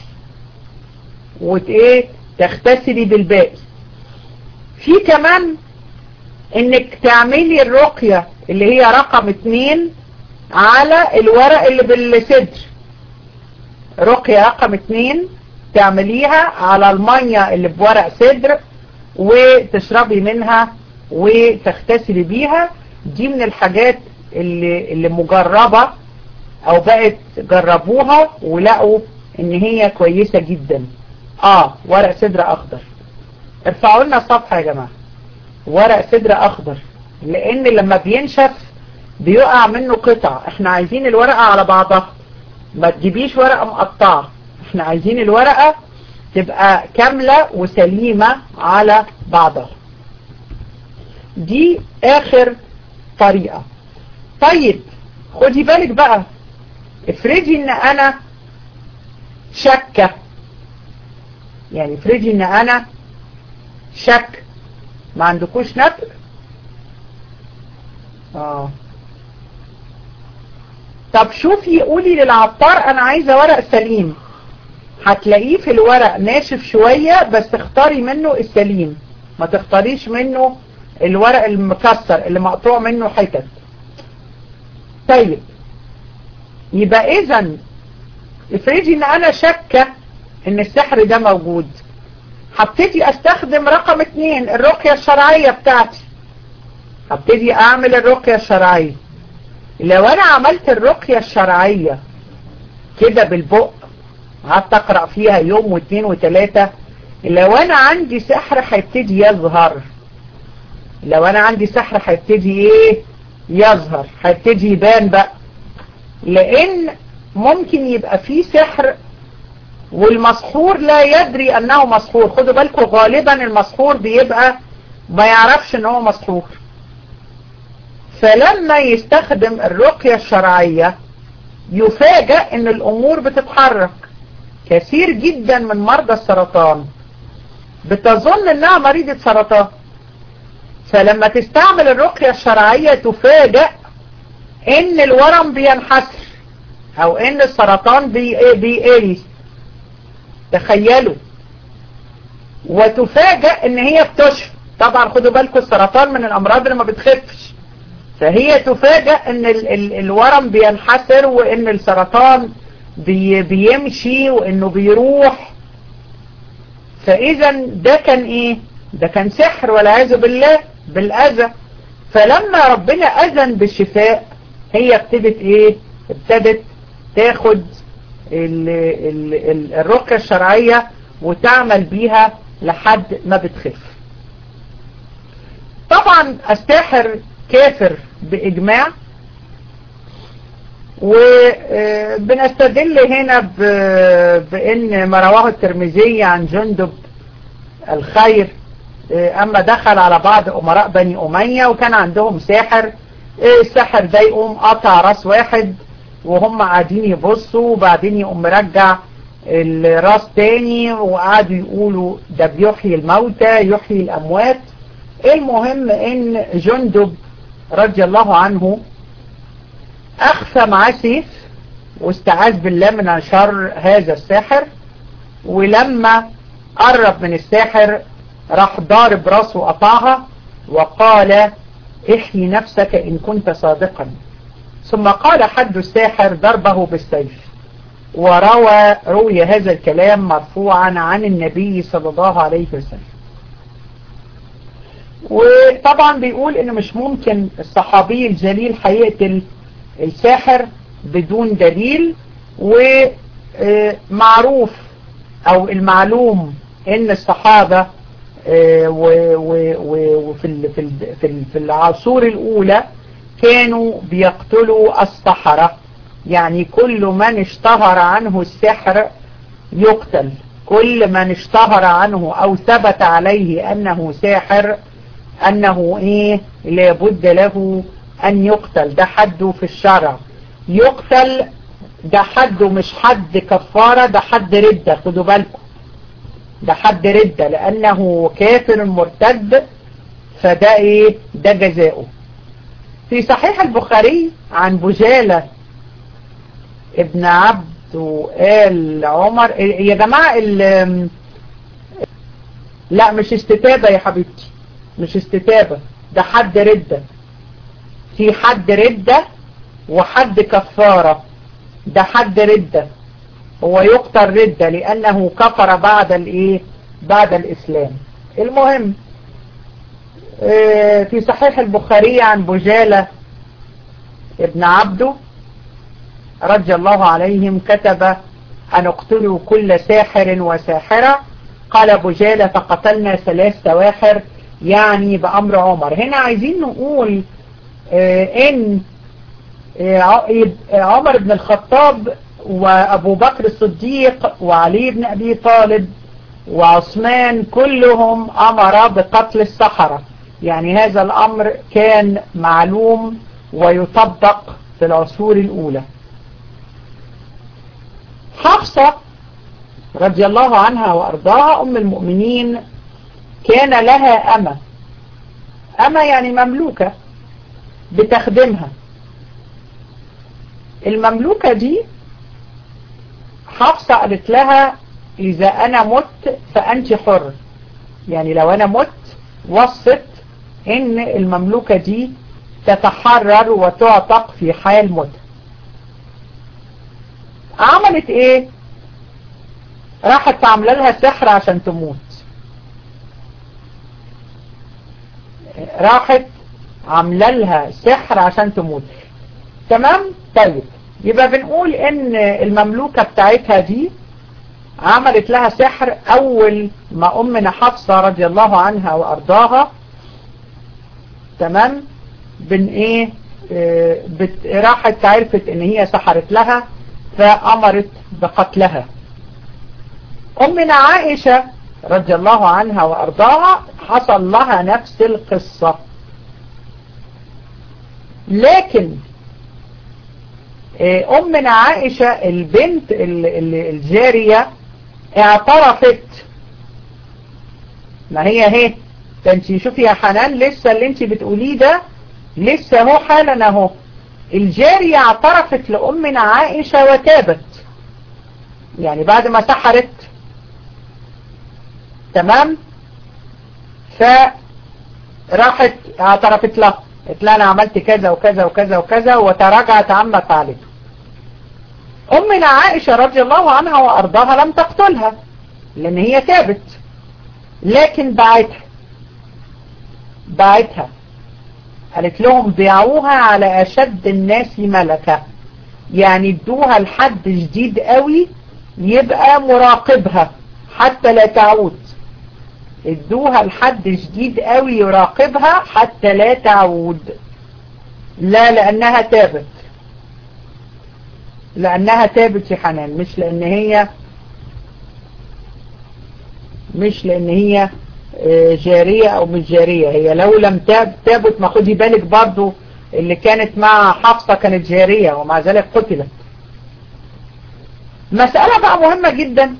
وتايه تغتسلي بالباقي في كمان انك تعملي الرقية اللي هي رقم اتنين على الورق اللي بالصدر رقية رقم اتنين تعمليها على المية اللي بورق صدر وتشربي منها وتغتسلي بيها دي من الحاجات اللي, اللي مجربة او بقت جربوها ولقوا ان هي كويسة جدا اه ورق صدر اخضر ارفعوا لنا الصفحة يا جماعة ورق صدر اخضر لان لما بينشف بيقع منه قطع احنا عايزين الورقة على بعضها ما تجيبيش ورقة مقطعة احنا عايزين الورقة تبقى كاملة وسليمة على بعضها دي اخر طريقة طيب خدي بالك بقى افرضي ان انا شكة يعني افرضي ان انا شك ما عندكوش نفق اه طب شوفي قولي للعطار انا عايزة ورق سليم هتلاقيه في الورق ناشف شوية بس اختاري منه السليم ما تختاريش منه الورق المكسر اللي مقطوع منه حتت طيب يبقى اذا افرضي ان انا شاكة ان السحر ده موجود هبتدي استخدم رقم اتنين الرقية الشرعية بتاعتي هبتدي اعمل الرقية الشرعية لو انا عملت الرقية الشرعية كده بالبق قعدت اقرأ فيها يوم واثنين وثلاثة لو انا عندي سحر هيبتدي يظهر لو انا عندي سحر هيبتدي ايه يظهر هيبتدي يبان بقى لان ممكن يبقى فيه سحر والمسحور لا يدري انه مسحور خدوا بالكم غالبا المسحور بيبقى ما يعرفش ان هو مسحور فلما يستخدم الرقية الشرعية يفاجأ ان الامور بتتحرك كثير جدا من مرضى السرطان بتظن انها مريضة سرطان فلما تستعمل الرقية الشرعية تفاجأ ان الورم بينحسر او ان السرطان بيقل تخيلوا وتفاجأ ان هي بتشفى طبعا خدوا بالكم السرطان من الامراض اللي ما بتخفش فهي تفاجأ ان ال ال الورم بينحسر وان السرطان بي بيمشي وانه بيروح فاذا ده كان ايه ده كان سحر والعياذ بالله بالاذى فلما ربنا اذن بالشفاء هي ابتدت ايه ابتدت تاخد ال ال ال الرقية الشرعية وتعمل بيها لحد ما بتخف طبعا الساحر كافر بإجماع وبنستدل هنا بأن ما رواه الترمذي عن جندب الخير أما دخل على بعض أمراء بني أمية وكان عندهم ساحر الساحر ده يقوم قطع راس واحد وهم قاعدين يبصوا وبعدين يقوم مرجع الراس تاني وقعدوا يقولوا ده بيحيي الموتى يحيي الأموات المهم ان جندب رضي الله عنه اخفى معاه سيف واستعاذ بالله من شر هذا الساحر ولما قرب من الساحر راح ضارب راسه وقطعها وقال احيي نفسك ان كنت صادقا ثم قال حد الساحر ضربه بالسيف وروى روي هذا الكلام مرفوعا عن النبي صلى الله عليه وسلم وطبعا بيقول ان مش ممكن الصحابي الجليل هيقتل الساحر بدون دليل ومعروف او المعلوم ان الصحابة وفي في العصور الاولى كانوا بيقتلوا السحرة يعني كل من اشتهر عنه السحر يقتل كل من اشتهر عنه او ثبت عليه انه ساحر انه ايه لابد له ان يقتل ده حده في الشرع يقتل ده حده مش حد كفارة ده حد ردة خدوا بالكم ده حد ردة لانه كافر مرتد فده ايه ده جزاؤه في صحيح البخاري عن بجالة ابن عبد وقال عمر يا جماعة لا مش استتابة يا حبيبتي مش استتابة ده حد ردة في حد ردة وحد كفارة ده حد ردة هو يقتل ردة لأنه كفر بعد الايه بعد الإسلام المهم في صحيح البخاري عن بجالة ابن عبده رضي الله عليهم كتب أن اقتلوا كل ساحر وساحرة قال بجالة فقتلنا ثلاث سواحر يعني بأمر عمر هنا عايزين نقول ان عمر بن الخطاب وابو بكر الصديق وعلي بن ابي طالب وعثمان كلهم امر بقتل السحرة يعني هذا الامر كان معلوم ويطبق في العصور الاولى حفصة رضي الله عنها وارضاها ام المؤمنين كان لها أمة أمة يعني مملوكة بتخدمها المملوكة دي حفصة قالت لها إذا أنا مت فأنت حر يعني لو أنا مت وصت إن المملوكة دي تتحرر وتعتق في حال موتها عملت إيه راحت تعمل لها سحر عشان تموت راحت عامله لها سحر عشان تموت تمام طيب يبقى بنقول ان المملوكة بتاعتها دي عملت لها سحر اول ما امنا حفصة رضي الله عنها وارضاها تمام بن ايه بت راحت عرفت ان هي سحرت لها فأمرت بقتلها أمنا عائشة رضي الله عنها وأرضاها حصل لها نفس القصة لكن أمنا عائشة البنت الجارية اعترفت ما هي اهي ده انت شوفي يا حنان لسه اللي انت بتقوليه ده لسه هو حالا اهو الجارية اعترفت لأمنا عائشة وتابت يعني بعد ما سحرت تمام فراحت اعترفت له قلت لها انا عملت كذا وكذا وكذا وكذا وتراجعت عما فعلته امنا عائشة رضي الله عنها وارضاها لم تقتلها لان هي تابت لكن باعتها باعتها قالت لهم بيعوها على اشد الناس ملكة يعني ادوها لحد جديد قوي يبقى مراقبها حتى لا تعود ادوها لحد جديد قوي يراقبها حتى لا تعود لا لانها تابت لانها تابت يا حنان مش لان هي مش لان هي جارية او مش جارية هي لو لم تاب تابت ما خدي بالك برضو اللي كانت مع حفصة كانت جارية ومع ذلك قتلت مسألة بقى مهمة جدا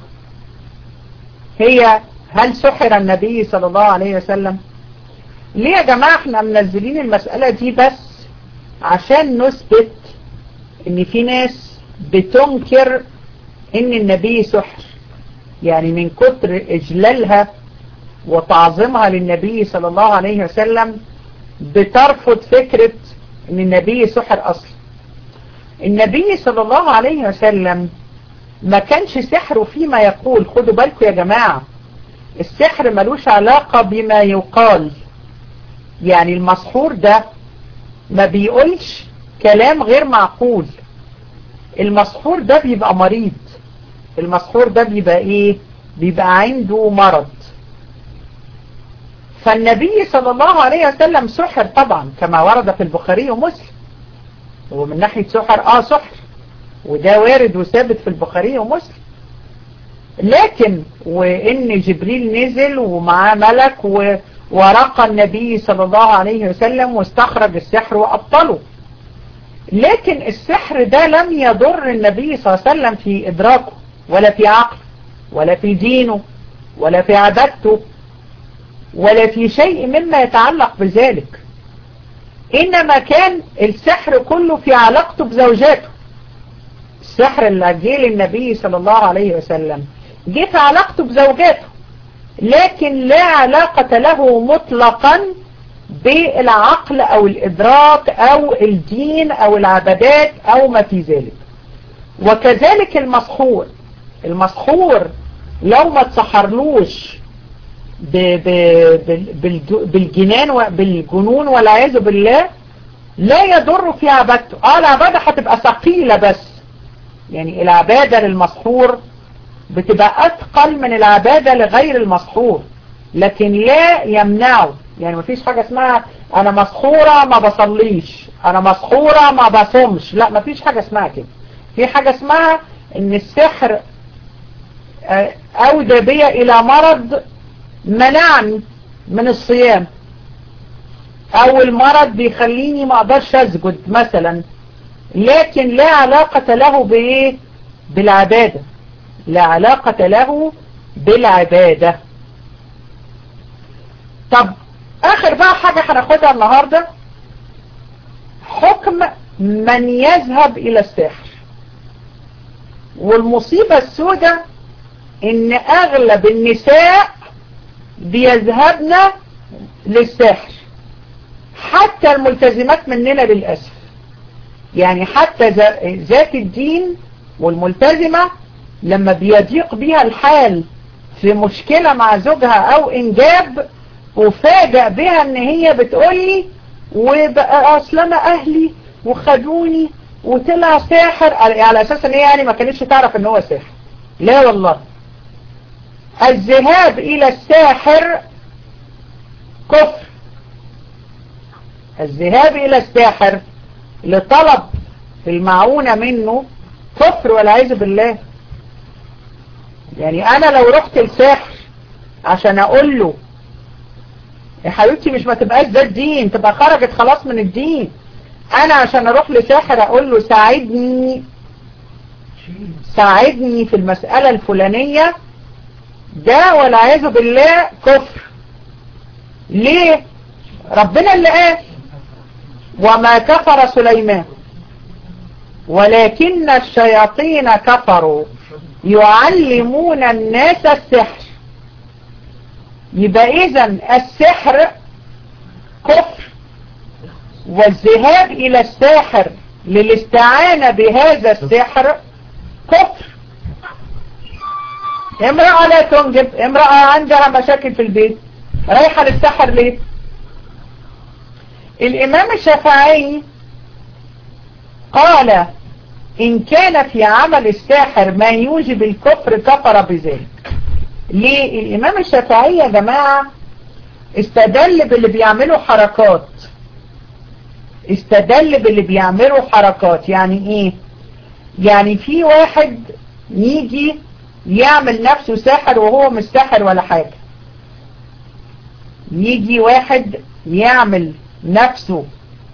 هي هل سحر النبي صلى الله عليه وسلم ليه يا جماعة احنا منزلين المسألة دي بس عشان نثبت ان في ناس بتنكر ان النبي سحر يعني من كتر اجلالها وتعظيمها للنبي صلى الله عليه وسلم بترفض فكرة ان النبي سحر اصلا النبي صلى الله عليه وسلم ما كانش سحره فيما يقول خدوا بالكم يا جماعة السحر ملوش علاقة بما يقال يعني المسحور ده ما بيقولش كلام غير معقول المسحور ده بيبقى مريض المسحور ده بيبقى ايه بيبقى عنده مرض فالنبي صلى الله عليه وسلم سحر طبعا كما ورد في البخاري ومسلم ومن ناحية سحر اه سحر وده وارد وثابت في البخاري ومسلم لكن وان جبريل نزل ومعاه ملك و ورقى النبي صلى الله عليه وسلم واستخرج السحر وأبطله لكن السحر ده لم يضر النبي صلى الله عليه وسلم في إدراكه ولا في عقله ولا في دينه ولا في عبادته ولا في شيء مما يتعلق بذلك إنما كان السحر كله في علاقته بزوجاته السحر اللي جه للنبي صلى الله عليه وسلم جه في علاقته بزوجاته لكن لا علاقة له مطلقا بالعقل او الادراك او الدين او العبادات او ما في ذلك وكذلك المسحور المسحور لو ما تسحرلوش بالجنان بالجنون والعياذ بالله لا يضر في عبادته اه العبادة هتبقى ثقيلة بس يعني العبادة للمسحور بتبقى أثقل من العبادة لغير المسحور لكن لا يمنعه يعني مفيش حاجة اسمها أنا مسحورة ما بصليش أنا مسحورة ما بصومش لا مفيش حاجة اسمها كده في حاجة اسمها إن السحر أودى بي إلى مرض منعني من الصيام أو المرض بيخليني ما أقدرش أسجد مثلا لكن لا علاقة له بإيه بالعبادة لا علاقة له بالعبادة طب اخر بقى حاجة هناخدها النهاردة حكم من يذهب الى الساحر والمصيبة السوداء ان اغلب النساء بيذهبن للساحر حتى الملتزمات مننا للأسف يعني حتى ذات الدين والملتزمة لما بيضيق بيها الحال في مشكلة مع زوجها او انجاب وفاجأ بها ان هي بتقولي وبقى اصل انا اهلي وخدوني وطلع ساحر على اساس ان هي يعني ما كانتش تعرف ان هو ساحر لا والله الذهاب الى الساحر كفر الذهاب الى الساحر لطلب المعونة منه كفر والعياذ بالله يعني انا لو رحت الساحر عشان اقول له يا حبيبتي مش ما تبقاش ده الدين تبقى خرجت خلاص من الدين انا عشان اروح لساحر اقول له ساعدني ساعدني في المسألة الفلانية ده والعياذ بالله كفر ليه ربنا اللي قال وما كفر سليمان ولكن الشياطين كفروا يعلمون الناس السحر يبقى اذا السحر كفر والذهاب الى الساحر للاستعانة بهذا السحر كفر امرأة لا تنجب امرأة عندها مشاكل في البيت رايحة للسحر ليه الامام الشافعي قال ان كان في عمل الساحر ما يوجب الكفر كفر بذلك ليه الامام الشافعي يا جماعة استدل باللي بيعملوا حركات استدل باللي بيعملوا حركات يعني ايه يعني في واحد يجي يعمل نفسه ساحر وهو مش ساحر ولا حاجة يجي واحد يعمل نفسه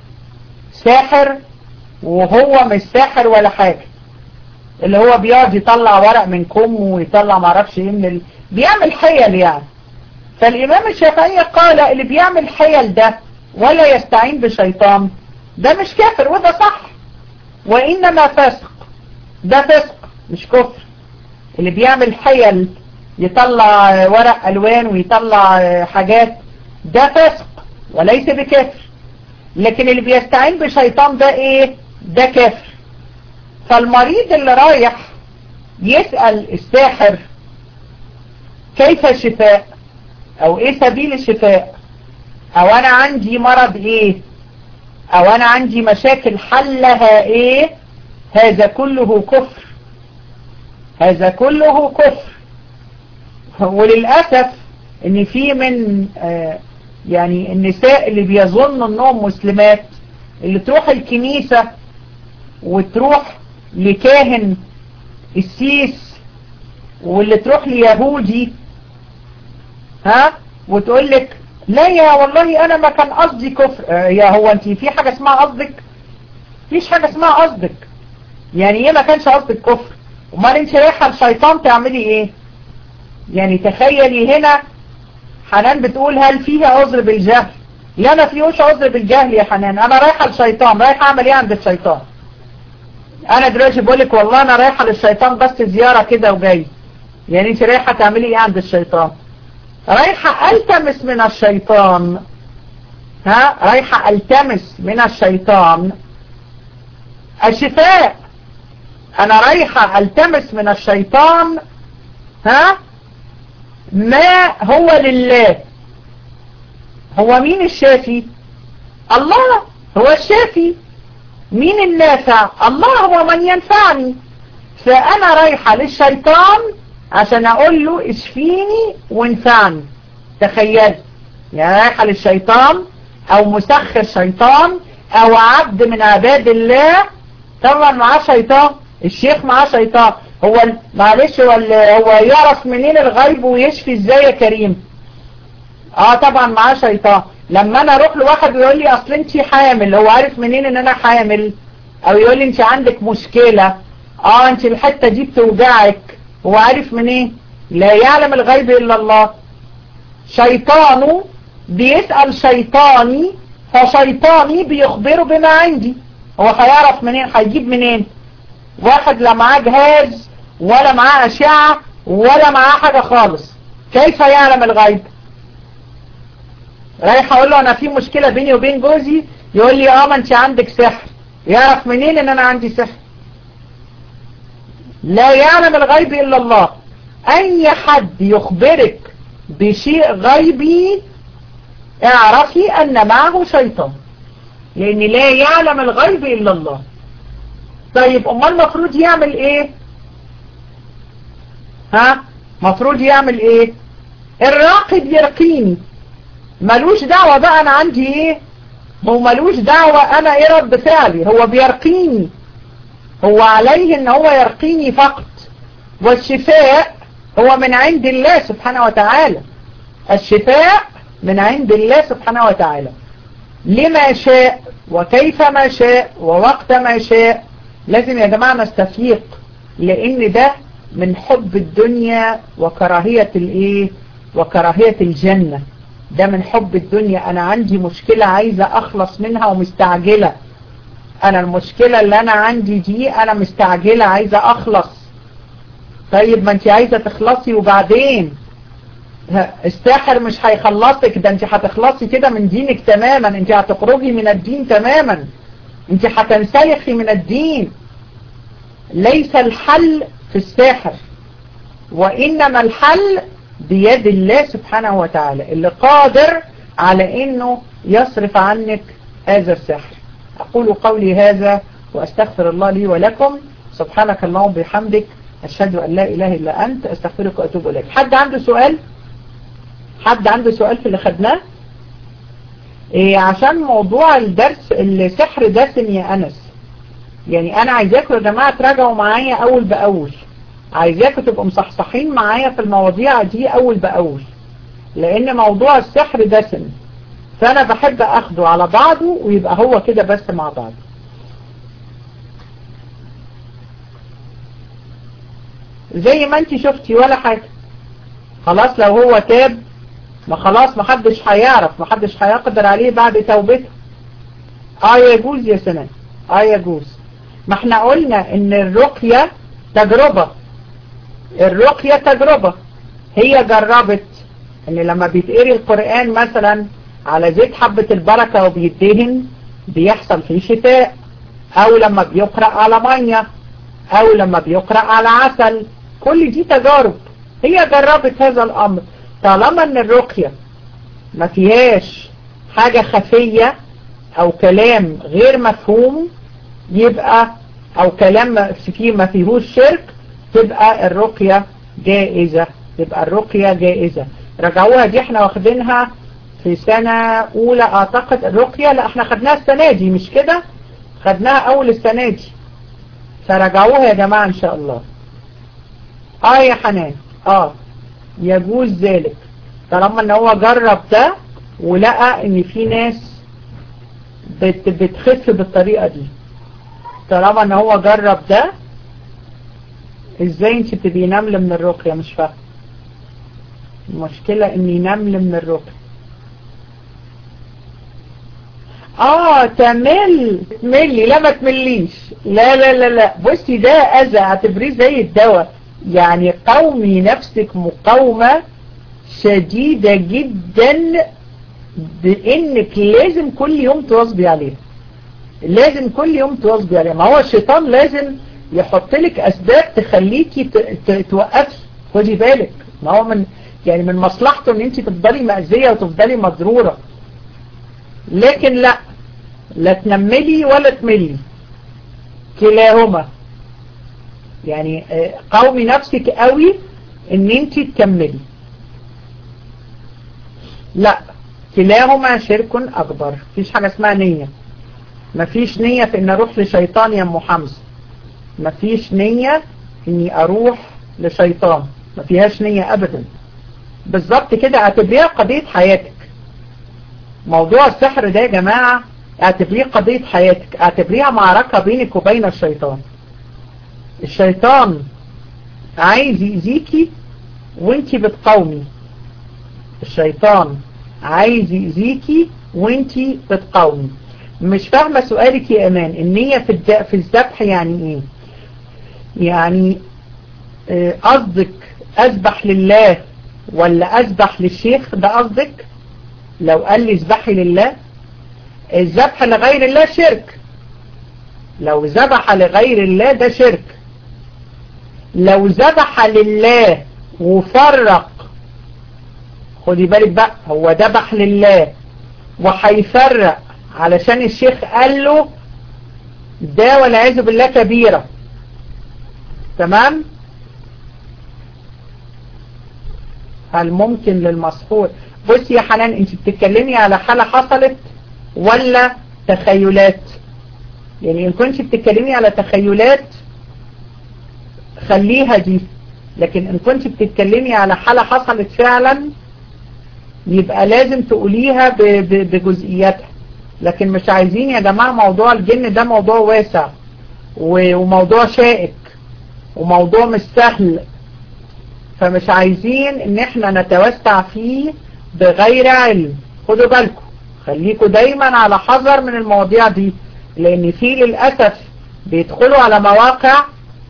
ساحر وهو مش ساحر ولا حاجة اللي هو بيقعد يطلع ورق من كمه ويطلع معرفش ايه من ال... بيعمل حيل يعني فالامام الشافعي قال اللي بيعمل حيل ده ولا يستعين بشيطان ده مش كافر وده صح وانما فاسق ده فسق مش كفر اللي بيعمل حيل يطلع ورق الوان ويطلع حاجات ده فسق وليس بكافر لكن اللي بيستعين بشيطان ده ايه ده كافر فالمريض اللي رايح يسأل الساحر كيف الشفاء او ايه سبيل الشفاء او انا عندي مرض ايه او انا عندي مشاكل حلها ايه هذا كله كفر هذا كله كفر وللأسف ان في من آه يعني النساء اللي بيظنوا انهم مسلمات اللي تروح الكنيسة وتروح لكاهن السيس واللي تروح ليهودي ها وتقول لك لا يا والله انا ما كان قصدي كفر آه يا هو انت في حاجة اسمها قصدك فيش حاجة اسمها قصدك يعني ايه ما كانش قصدك كفر امال انت رايحة الشيطان تعملي ايه يعني تخيلي هنا حنان بتقول هل فيها عذر بالجهل لا ما فيهوش عذر بالجهل يا حنان انا رايحة للشيطان رايحة اعمل ايه عند الشيطان انا دلوقتي بقولك والله انا رايحة للشيطان بس زيارة كده وجاي يعني انت رايحة تعملي ايه عند الشيطان رايحة التمس من الشيطان ها رايحة التمس من الشيطان الشفاء انا رايحة التمس من الشيطان ها ما هو لله هو مين الشافي الله هو الشافي مين النافع الله هو من ينفعني فانا رايحة للشيطان عشان اقول له اشفيني وانفعني تخيل يعني رايحة للشيطان او مسخر شيطان او عبد من عباد الله طبعا معاه شيطان الشيخ معاه شيطان هو معلش هو هو يعرف منين الغيب ويشفي ازاي يا كريم اه طبعا معاه شيطان لما انا اروح لواحد ويقول لي اصل انت حامل هو عارف منين ان انا حامل او يقول لي انت عندك مشكلة اه انت الحتة دي بتوجعك هو عارف منين لا يعلم الغيب الا الله شيطانه بيسأل شيطاني فشيطاني بيخبره بما عندي هو هيعرف منين هيجيب منين واحد لا معاه جهاز ولا معاه أشعة ولا معاه حاجة خالص كيف يعلم الغيب رايح اقول له انا في مشكلة بيني وبين جوزي يقول لي اه ما انت عندك سحر يعرف منين ان انا عندي سحر لا يعلم الغيب الا الله اي حد يخبرك بشيء غيبي اعرفي ان معه شيطان لان لا يعلم الغيب الا الله طيب امال المفروض يعمل ايه ها مفروض يعمل ايه الراقد يرقيني ملوش دعوة بقى انا عندي ايه هو ملوش دعوة انا ايه رد فعلي هو بيرقيني هو عليه ان هو يرقيني فقط والشفاء هو من عند الله سبحانه وتعالى الشفاء من عند الله سبحانه وتعالى لما شاء وكيف ما شاء ووقت ما شاء لازم يا جماعة نستفيق لان ده من حب الدنيا وكراهية الايه وكراهية الجنة ده من حب الدنيا انا عندي مشكلة عايزة اخلص منها ومستعجلة انا المشكلة اللي انا عندي دي انا مستعجلة عايزة اخلص طيب ما انت عايزة تخلصي وبعدين الساحر مش هيخلصك ده انت هتخلصي كده من دينك تماما انت هتخرجي من الدين تماما انت هتنسلخي من الدين ليس الحل في الساحر وإنما الحل بيد الله سبحانه وتعالى اللي قادر على انه يصرف عنك هذا السحر اقول قولي هذا واستغفر الله لي ولكم سبحانك اللهم بحمدك اشهد ان لا اله الا انت استغفرك واتوب اليك حد عنده سؤال حد عنده سؤال في اللي خدناه إيه عشان موضوع الدرس السحر دسم يا انس يعني انا عايزاكم يا جماعه تراجعوا معايا اول باول عايزاكم تبقوا مصحصحين معايا في المواضيع دي اول باول لان موضوع السحر دسم فانا بحب اخده على بعضه ويبقى هو كده بس مع بعض زي ما انت شفتي ولا حاجة خلاص لو هو تاب ما خلاص ما حدش هيعرف ما حدش هيقدر عليه بعد توبته اه يجوز يا سنان اه يجوز ما احنا قلنا ان الرقية تجربة الرقية تجربة هي جربت ان لما بيتقري القرآن مثلا على زيت حبة البركة وبيدهن بيحصل فيه شفاء او لما بيقرأ على مية او لما بيقرأ على عسل كل دي تجارب هي جربت هذا الامر طالما ان الرقية ما فيهاش حاجة خفية او كلام غير مفهوم يبقى او كلام فيه ما فيهوش شرك تبقى الرقية جائزة تبقى الرقية جائزة رجعوها دي احنا واخدينها في سنة اولى اعتقد الرقية لا احنا خدناها السنة دي مش كده خدناها اول السنة دي فرجعوها يا جماعة ان شاء الله اه يا حنان اه يجوز ذلك طالما ان هو جرب ده ولقى ان في ناس بت بتخف بالطريقة دي طالما ان هو جرب ده ازاي انت بتبقي نمل من الرقية مش فاهم المشكلة اني نمل من الرقية اه تمل تملي لا ما تمليش لا لا لا لا بصي ده اذى اعتبريه زي الدواء يعني قومي نفسك مقاومة شديدة جدا بانك لازم كل يوم تواظبي عليها لازم كل يوم تواظبي عليها ما هو الشيطان لازم يحط لك اسباب تخليكي توقفي خدي بالك ما هو من يعني من مصلحته ان انت تفضلي مأذية وتفضلي مضرورة لكن لا لا تنملي ولا تملي كلاهما يعني قومي نفسك قوي ان انت تكملي لا كلاهما شرك اكبر مفيش حاجة اسمها نية مفيش نية في ان اروح لشيطان يا ام حمزة مفيش نية اني اروح لشيطان ما فيهاش نية ابدا بالظبط كده اعتبريها قضية حياتك موضوع السحر ده يا جماعة اعتبريه قضية حياتك اعتبريها معركة بينك وبين الشيطان الشيطان عايز يأذيكي وانتي بتقاومي الشيطان عايز يأذيكي وانتي بتقاومي مش فاهمة سؤالك يا امان النية في في الذبح يعني ايه يعني قصدك اذبح لله ولا اذبح للشيخ ده قصدك لو قال لي اذبحي لله الذبح لغير الله شرك لو ذبح لغير الله ده شرك لو ذبح لله وفرق خدي بالك بقى هو ذبح لله وهيفرق علشان الشيخ قال له ده والعياذ بالله كبيرة تمام هل ممكن للمسحور بصي يا حنان انت بتتكلمي على حالة حصلت ولا تخيلات يعني ان كنت بتتكلمي على تخيلات خليها دي لكن ان كنت بتتكلمي على حالة حصلت فعلا يبقى لازم تقوليها بجزئياتها لكن مش عايزين يا جماعة موضوع الجن ده موضوع واسع وموضوع شائك وموضوع مش سهل فمش عايزين ان احنا نتوسع فيه بغير علم خدوا بالكم خليكم دايما على حذر من المواضيع دي لان في للأسف بيدخلوا على مواقع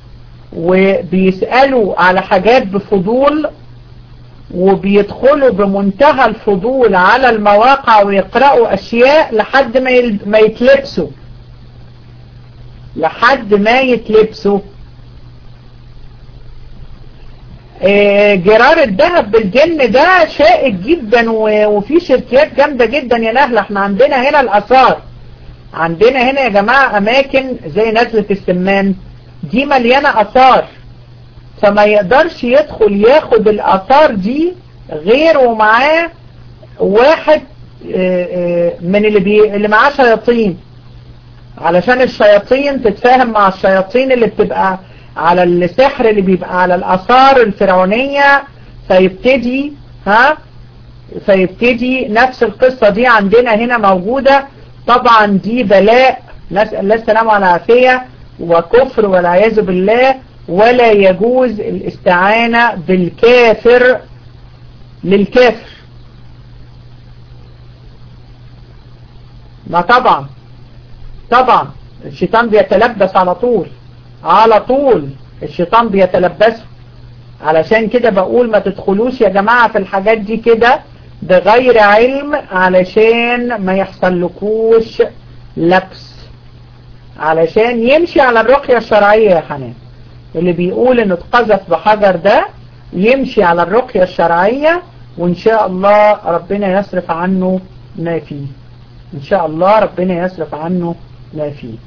وبيسألوا على حاجات بفضول وبيدخلوا بمنتهى الفضول على المواقع ويقرأوا أشياء لحد ما ما يتلبسوا لحد ما يتلبسوا جرار الذهب بالجن ده شائك جدا وفي شركات جامدة جدا يا نهلة احنا عندنا هنا الأثار عندنا هنا يا جماعة أماكن زي نزلة السمان دي مليانة أثار فما يقدرش يدخل ياخد الآثار دي غير ومعاه واحد من اللي, بي اللي معاه شياطين علشان الشياطين تتفاهم مع الشياطين اللي بتبقى على السحر اللي بيبقى على الآثار الفرعونية فيبتدي ها فيبتدي نفس القصة دي عندنا هنا موجودة طبعا دي بلاء نسأل الله السلامة والعافية وكفر والعياذ بالله ولا يجوز الاستعانة بالكافر للكافر ما طبعا طبعا الشيطان بيتلبس على طول على طول الشيطان بيتلبسه علشان كده بقول ما تدخلوش يا جماعة في الحاجات دي كده بغير علم علشان ما يحصلكوش لبس علشان يمشي على الرقية الشرعية يا حنان اللي بيقول انه اتقذف بحجر ده يمشي على الرقية الشرعية وان شاء الله ربنا يصرف عنه ما فيه ان شاء الله ربنا يصرف عنه ما فيه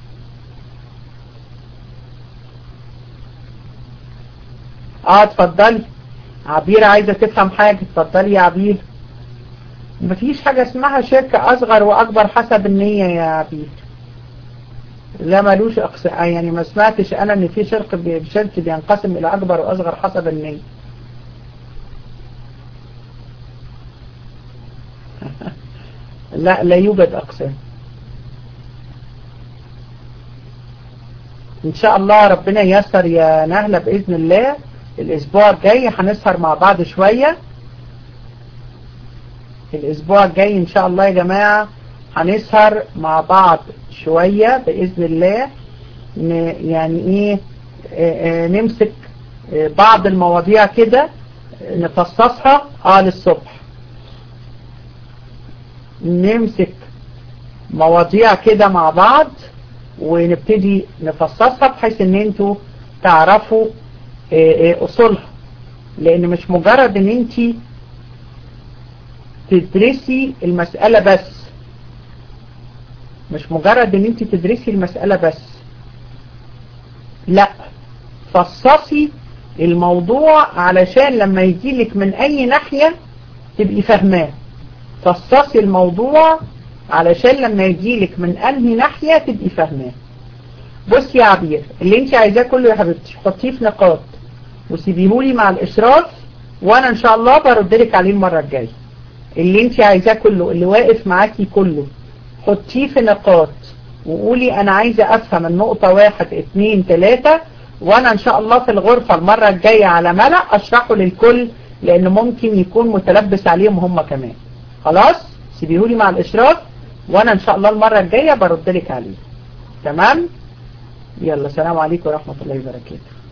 اه اتفضلي عبير عايزة تفهم حاجة اتفضلي يا عبير مفيش حاجة اسمها شركة اصغر واكبر حسب النية يا عبير لا ملوش أقص... يعني ما سمعتش انا ان في شرك بي... شرك بينقسم الى اكبر واصغر حسب النية لا لا يوجد اقسام ان شاء الله ربنا ييسر يا نهلة باذن الله الاسبوع الجاي هنسهر مع بعض شوية الاسبوع الجاي ان شاء الله يا جماعة هنسهر مع بعض شوية بإذن الله يعني ايه اه نمسك اه بعض المواضيع كده نفصصها اه للصبح نمسك مواضيع كده مع بعض ونبتدي نفصصها بحيث ان انتوا تعرفوا اه اصولها لان مش مجرد ان انت تدرسي المسألة بس مش مجرد ان انت تدرسي المسألة بس لا فصصي الموضوع علشان لما يجيلك من اي ناحية تبقي فاهماه فصصي الموضوع علشان لما يجيلك من انهي ناحية تبقي فاهماه بصي يا عبير اللي انت عايزاه كله يا حبيبتي حطيه في نقاط وسيبيهولي مع الاشراف وانا ان شاء الله بردلك عليه المرة الجاية اللي انت عايزاه كله اللي واقف معاكي كله حطيه في نقاط وقولي انا عايزة افهم النقطة واحد اتنين تلاتة وانا ان شاء الله في الغرفة المرة الجاية على ملأ اشرحه للكل لان ممكن يكون متلبس عليهم هم كمان خلاص سيبيهولي مع الاشراف وانا ان شاء الله المرة الجاية بردلك عليه تمام يلا سلام عليكم ورحمة الله وبركاته